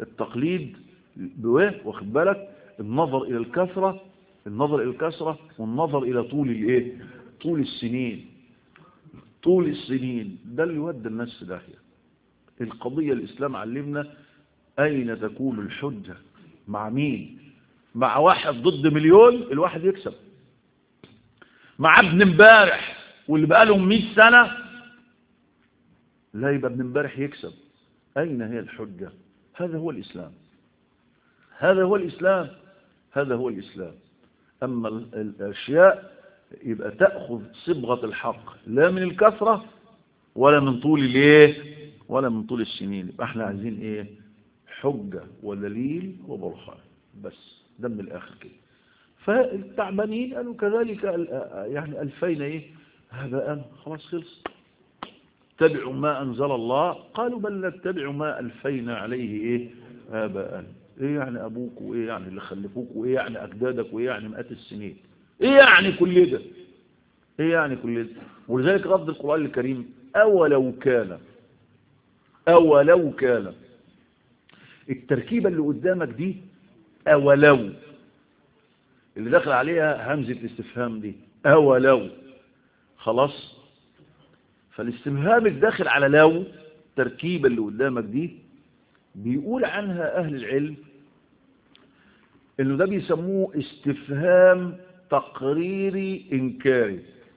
التقليد بواه واخد بالك النظر إلى الكثرة النظر إلى الكثرة والنظر إلى طول الإيه طول السنين طول السنين ده اللي ودى الناس في داهية القضية الإسلام علمنا أين تكون الحجة مع مين مع واحد ضد مليون الواحد يكسب مع ابن امبارح واللي بقالهم 100 سنة لا يبقى ابن امبارح يكسب أين هي الحجة هذا هو الإسلام هذا هو الإسلام هذا هو الإسلام أما الأشياء يبقى تأخذ صبغة الحق لا من الكثرة ولا من طول الايه ولا من طول السنين يبقى احنا عايزين ايه حجة ودليل وبرهان بس ده من الآخر كده فالتعبانين قالوا كذلك يعني ألفين ايه هباء خلاص خلص اتبعوا ما أنزل الله قالوا بل نتبع ما ألفينا عليه إيه آباء إيه يعني أبوك وإيه يعني اللي خلفوك وإيه يعني أجدادك وإيه يعني مئات السنين إيه يعني كل ده إيه يعني كل ده ولذلك رد القرآن الكريم أولو كان أولو كان التركيبة اللي قدامك دي أولو اللي داخل عليها همزة الاستفهام دي أولو خلاص فالاستفهام الداخل على لو التركيبة اللي قدامك دي بيقول عنها أهل العلم إنه ده بيسموه استفهام تقريري إنكاري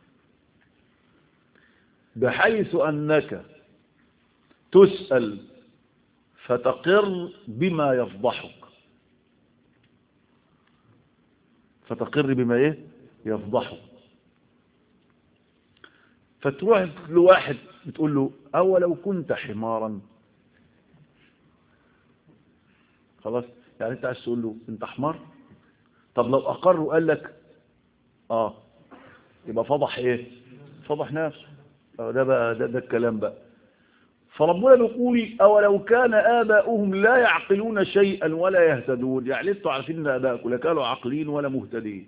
بحيث أنك تسأل فتقر بما يفضحك فتقر بما ايه يفضحك فتروح لواحد بتقول له أولو كنت حمارا خلاص يعني انت عايز تقول له انت حمار طب لو أقر وقال لك اه يبقى فضح ايه فضح نفسه ده بقى ده, ده الكلام بقى فربنا بيقول أولو كان آباؤهم لا يعقلون شيئا ولا يهتدون يعني انتوا عارفين ان آباءكم لا كانوا عاقلين ولا مهتدين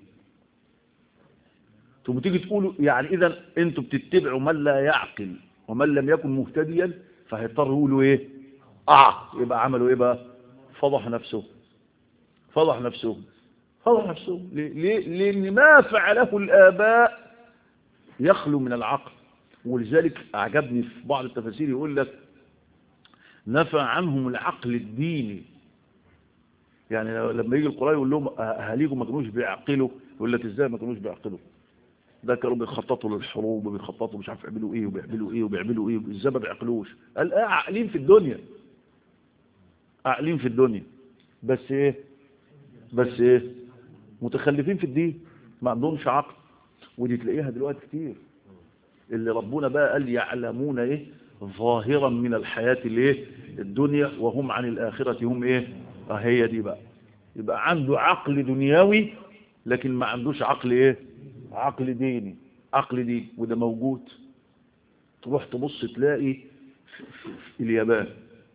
ثم تيجي تقولوا يعني إذا انتوا بتتبعوا من لا يعقل ومن لم يكن مهتديا فهيضطروا يقولوا ايه اه يبقى عملوا ايه بقى فضح نفسه فضح نفسه فضح نفسه ليه؟ ليه؟ لأن ما فعله الآباء يخلو من العقل ولذلك أعجبني في بعض التفاسير يقول لك نفى عنهم العقل الديني يعني لما يجي القرآن يقول لهم أهاليكم ما كانوش بيعقلوا يقول لك إزاي ما كانوش بيعقلوا ده كانوا بيخططوا للحروب وبيخططوا مش عارف يعملوا ايه وبيعملوا ايه وبيعملوا ايه ازاي ما بيعقلوش قال اه عاقلين في الدنيا عاقلين في الدنيا بس ايه بس ايه متخلفين في الدين ما عندهمش عقل ودي تلاقيها دلوقتي كتير اللي ربنا بقى قال يعلمون ايه ظاهرا من الحياة الايه الدنيا وهم عن الآخرة هم ايه اه هي دي بقى يبقى عنده عقل دنيوي لكن ما عندوش عقل ايه عقل ديني عقل ديني وده موجود تروح تبص تلاقي في, في, في اليابان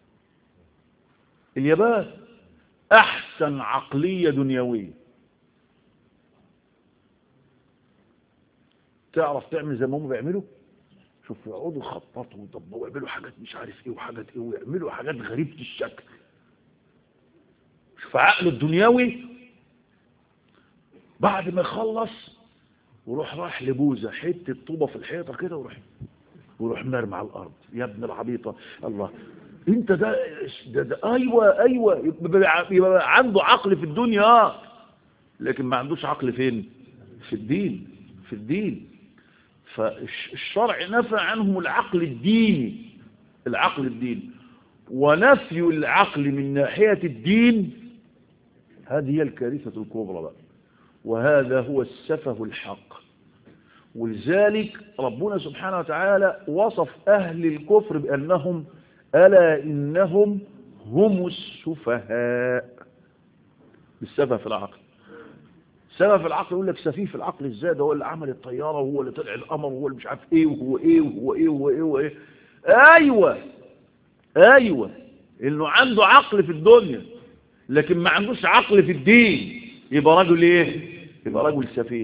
اليابان احسن عقلية دنيوية تعرف تعمل زي ما هم بيعملوا شوف يقعدوا يخططوا ويطبقوا ويعملوا حاجات مش عارف ايه وحاجات ايه ويعملوا حاجات غريبة الشكل شوف عقله الدنيوي بعد ما يخلص وروح رايح لبوزة حتة طوبة في الحيطة كده وروح وروح مرمى على الأرض يا ابن العبيطة الله انت ده, ده, ده ايوه ايوه يبقى, يبقى عنده عقل في الدنيا لكن ما عندوش عقل فين في الدين في الدين فالشرع نفى عنهم العقل الديني العقل الديني ونفي العقل من ناحية الدين هذه هي الكارثة الكبرى بقى وهذا هو السفه الحق ولذلك ربنا سبحانه وتعالى وصف أهل الكفر بأنهم ألا إنهم هم السفهاء بالسفه في العقل سبب في العقل يقول لك سفيه في العقل ازاي ده هو اللي عمل الطيارة وهو اللي طلع القمر وهو اللي مش عارف ايه وهو ايه وهو ايه وهو ايه وهو ايه ايوه ايوه انه عنده عقل في الدنيا لكن ما عندوش عقل في الدين يبقى رجل ايه يبقى رجل سفيه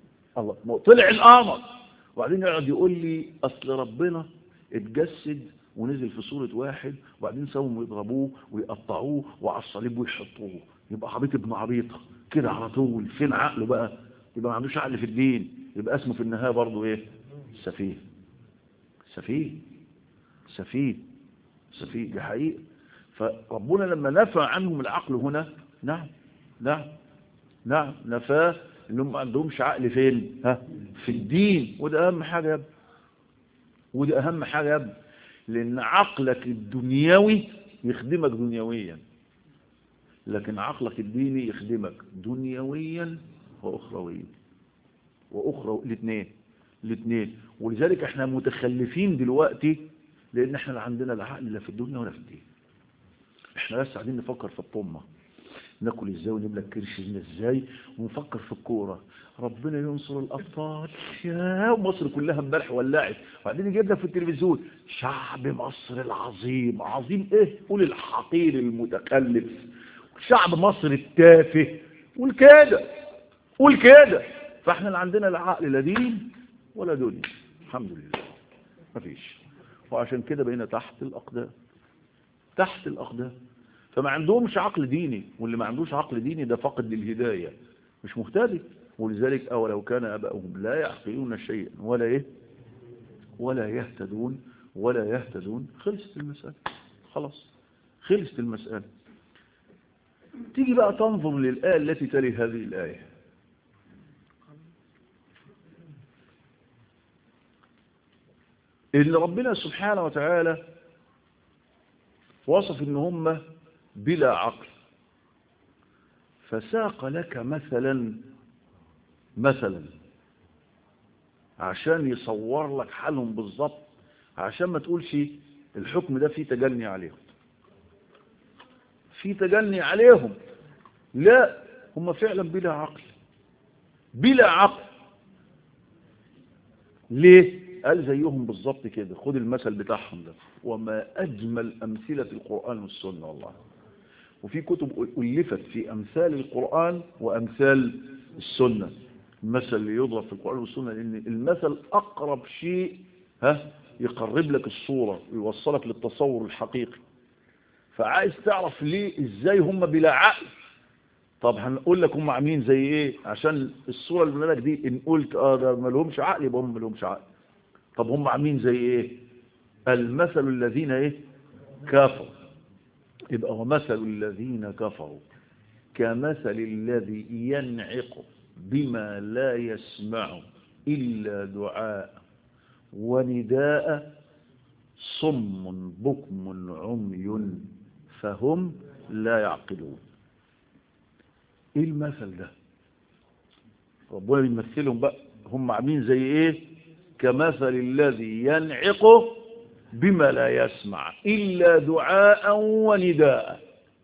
الله طلع القمر وبعدين يقعد يقول لي اصل ربنا اتجسد ونزل في صورة واحد وبعدين سووا يضربوه ويقطعوه وعلى الصليب ويحطوه يبقى عبيط ابن عبيطة كده على طول فين عقله بقى يبقى ما عندوش عقل في الدين يبقى اسمه في النهاية برضه ايه سفيه سفيه سفيه سفيه دي حقيقة فربنا لما نفى عنهم العقل هنا نعم نعم نعم نفاه انهم ما عندهمش عقل فين ها في الدين وده اهم حاجة يا ابني وده اهم حاجة يا ابني لان عقلك الدنيوي يخدمك دنيويا لكن عقلك الديني يخدمك دنيويا واخرويا واخرى الاثنين الاثنين ولذلك احنا متخلفين دلوقتي لان احنا لا عندنا العقل لا في الدنيا ولا في الدين احنا بس قاعدين نفكر في الطمه ناكل ازاي ونملى الكرش ازاي ونفكر في الكوره ربنا ينصر الابطال يا مصر كلها امبارح ولعت وبعدين يجيب لك في التلفزيون شعب مصر العظيم عظيم ايه قول الحقير المتخلف شعب مصر التافه قول كده قول كده فاحنا اللي عندنا لا عقل لا دين ولا دنيا الحمد لله مفيش وعشان كده بقينا تحت الاقدام تحت الاقدام فما عندهمش عقل ديني واللي ما عندوش عقل ديني ده فقد للهداية مش مهتدي ولذلك أولو كان أباؤهم لا يعقلون شيئا ولا إيه ولا يهتدون ولا يهتدون خلصت المسألة خلاص خلصت المسألة تيجي بقى تنظر للآية التي تلي هذه الآية إن ربنا سبحانه وتعالى وصف إن هم بلا عقل فساق لك مثلا مثلا عشان يصور لك حالهم بالظبط عشان ما تقولش الحكم ده فيه تجني عليهم في تجني عليهم لا هم فعلا بلا عقل بلا عقل ليه قال زيهم بالظبط كده خد المثل بتاعهم ده وما أجمل أمثلة القرآن والسنة والله وفي كتب ألفت في أمثال القرآن وأمثال السنة المثل اللي يضرب في القرآن والسنة لأن المثل أقرب شيء ها يقرب لك الصورة ويوصلك للتصور الحقيقي فعايز تعرف ليه ازاي هم بلا عقل طب هنقول لك هم عاملين زي ايه عشان الصورة اللي لك دي ان قلت اه ده ما لهمش عقل يبقى هم ما لهمش عقل طب هم عاملين زي ايه المثل الذين ايه كفروا يبقى ومثل الذين كفروا كمثل الذي ينعق بما لا يسمع إلا دعاء ونداء صم بكم عمي فهم لا يعقلون ايه المثل ده ربنا بيمثلهم بقى هم عاملين زي ايه كمثل الذي ينعق بما لا يسمع إلا دعاء ونداء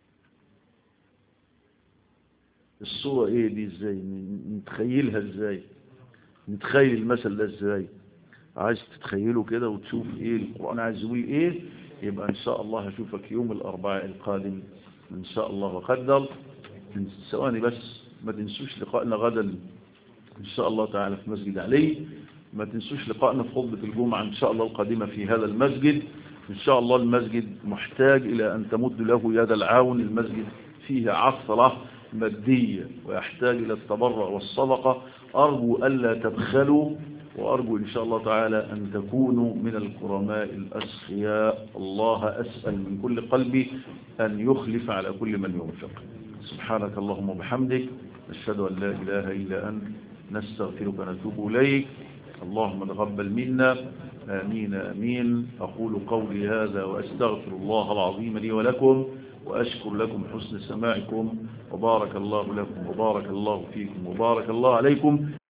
الصورة ايه دي ازاي نتخيلها ازاي نتخيل المثل ده ازاي عايز تتخيله كده وتشوف ايه القرآن عايز يقول ايه يبقى ان شاء الله هشوفك يوم الاربعاء القادم ان شاء الله وقدر ثواني بس ما تنسوش لقائنا غدا ان شاء الله تعالى في مسجد علي ما تنسوش لقائنا في خطبة الجمعة ان شاء الله القادمة في هذا المسجد ان شاء الله المسجد محتاج الى ان تمد له يد العون المسجد فيه عثرة مادية ويحتاج الى التبرع والصدقة ارجو الا تبخلوا وأرجو إن شاء الله تعالى أن تكونوا من الكرماء الأسخياء الله أسأل من كل قلبي أن يخلف على كل من ينفق سبحانك اللهم وبحمدك نشهد أن لا إله إلا أنت نستغفرك ونتوب إليك اللهم تقبل منا آمين آمين أقول قولي هذا وأستغفر الله العظيم لي ولكم وأشكر لكم حسن سماعكم وبارك الله لكم وبارك الله فيكم وبارك الله عليكم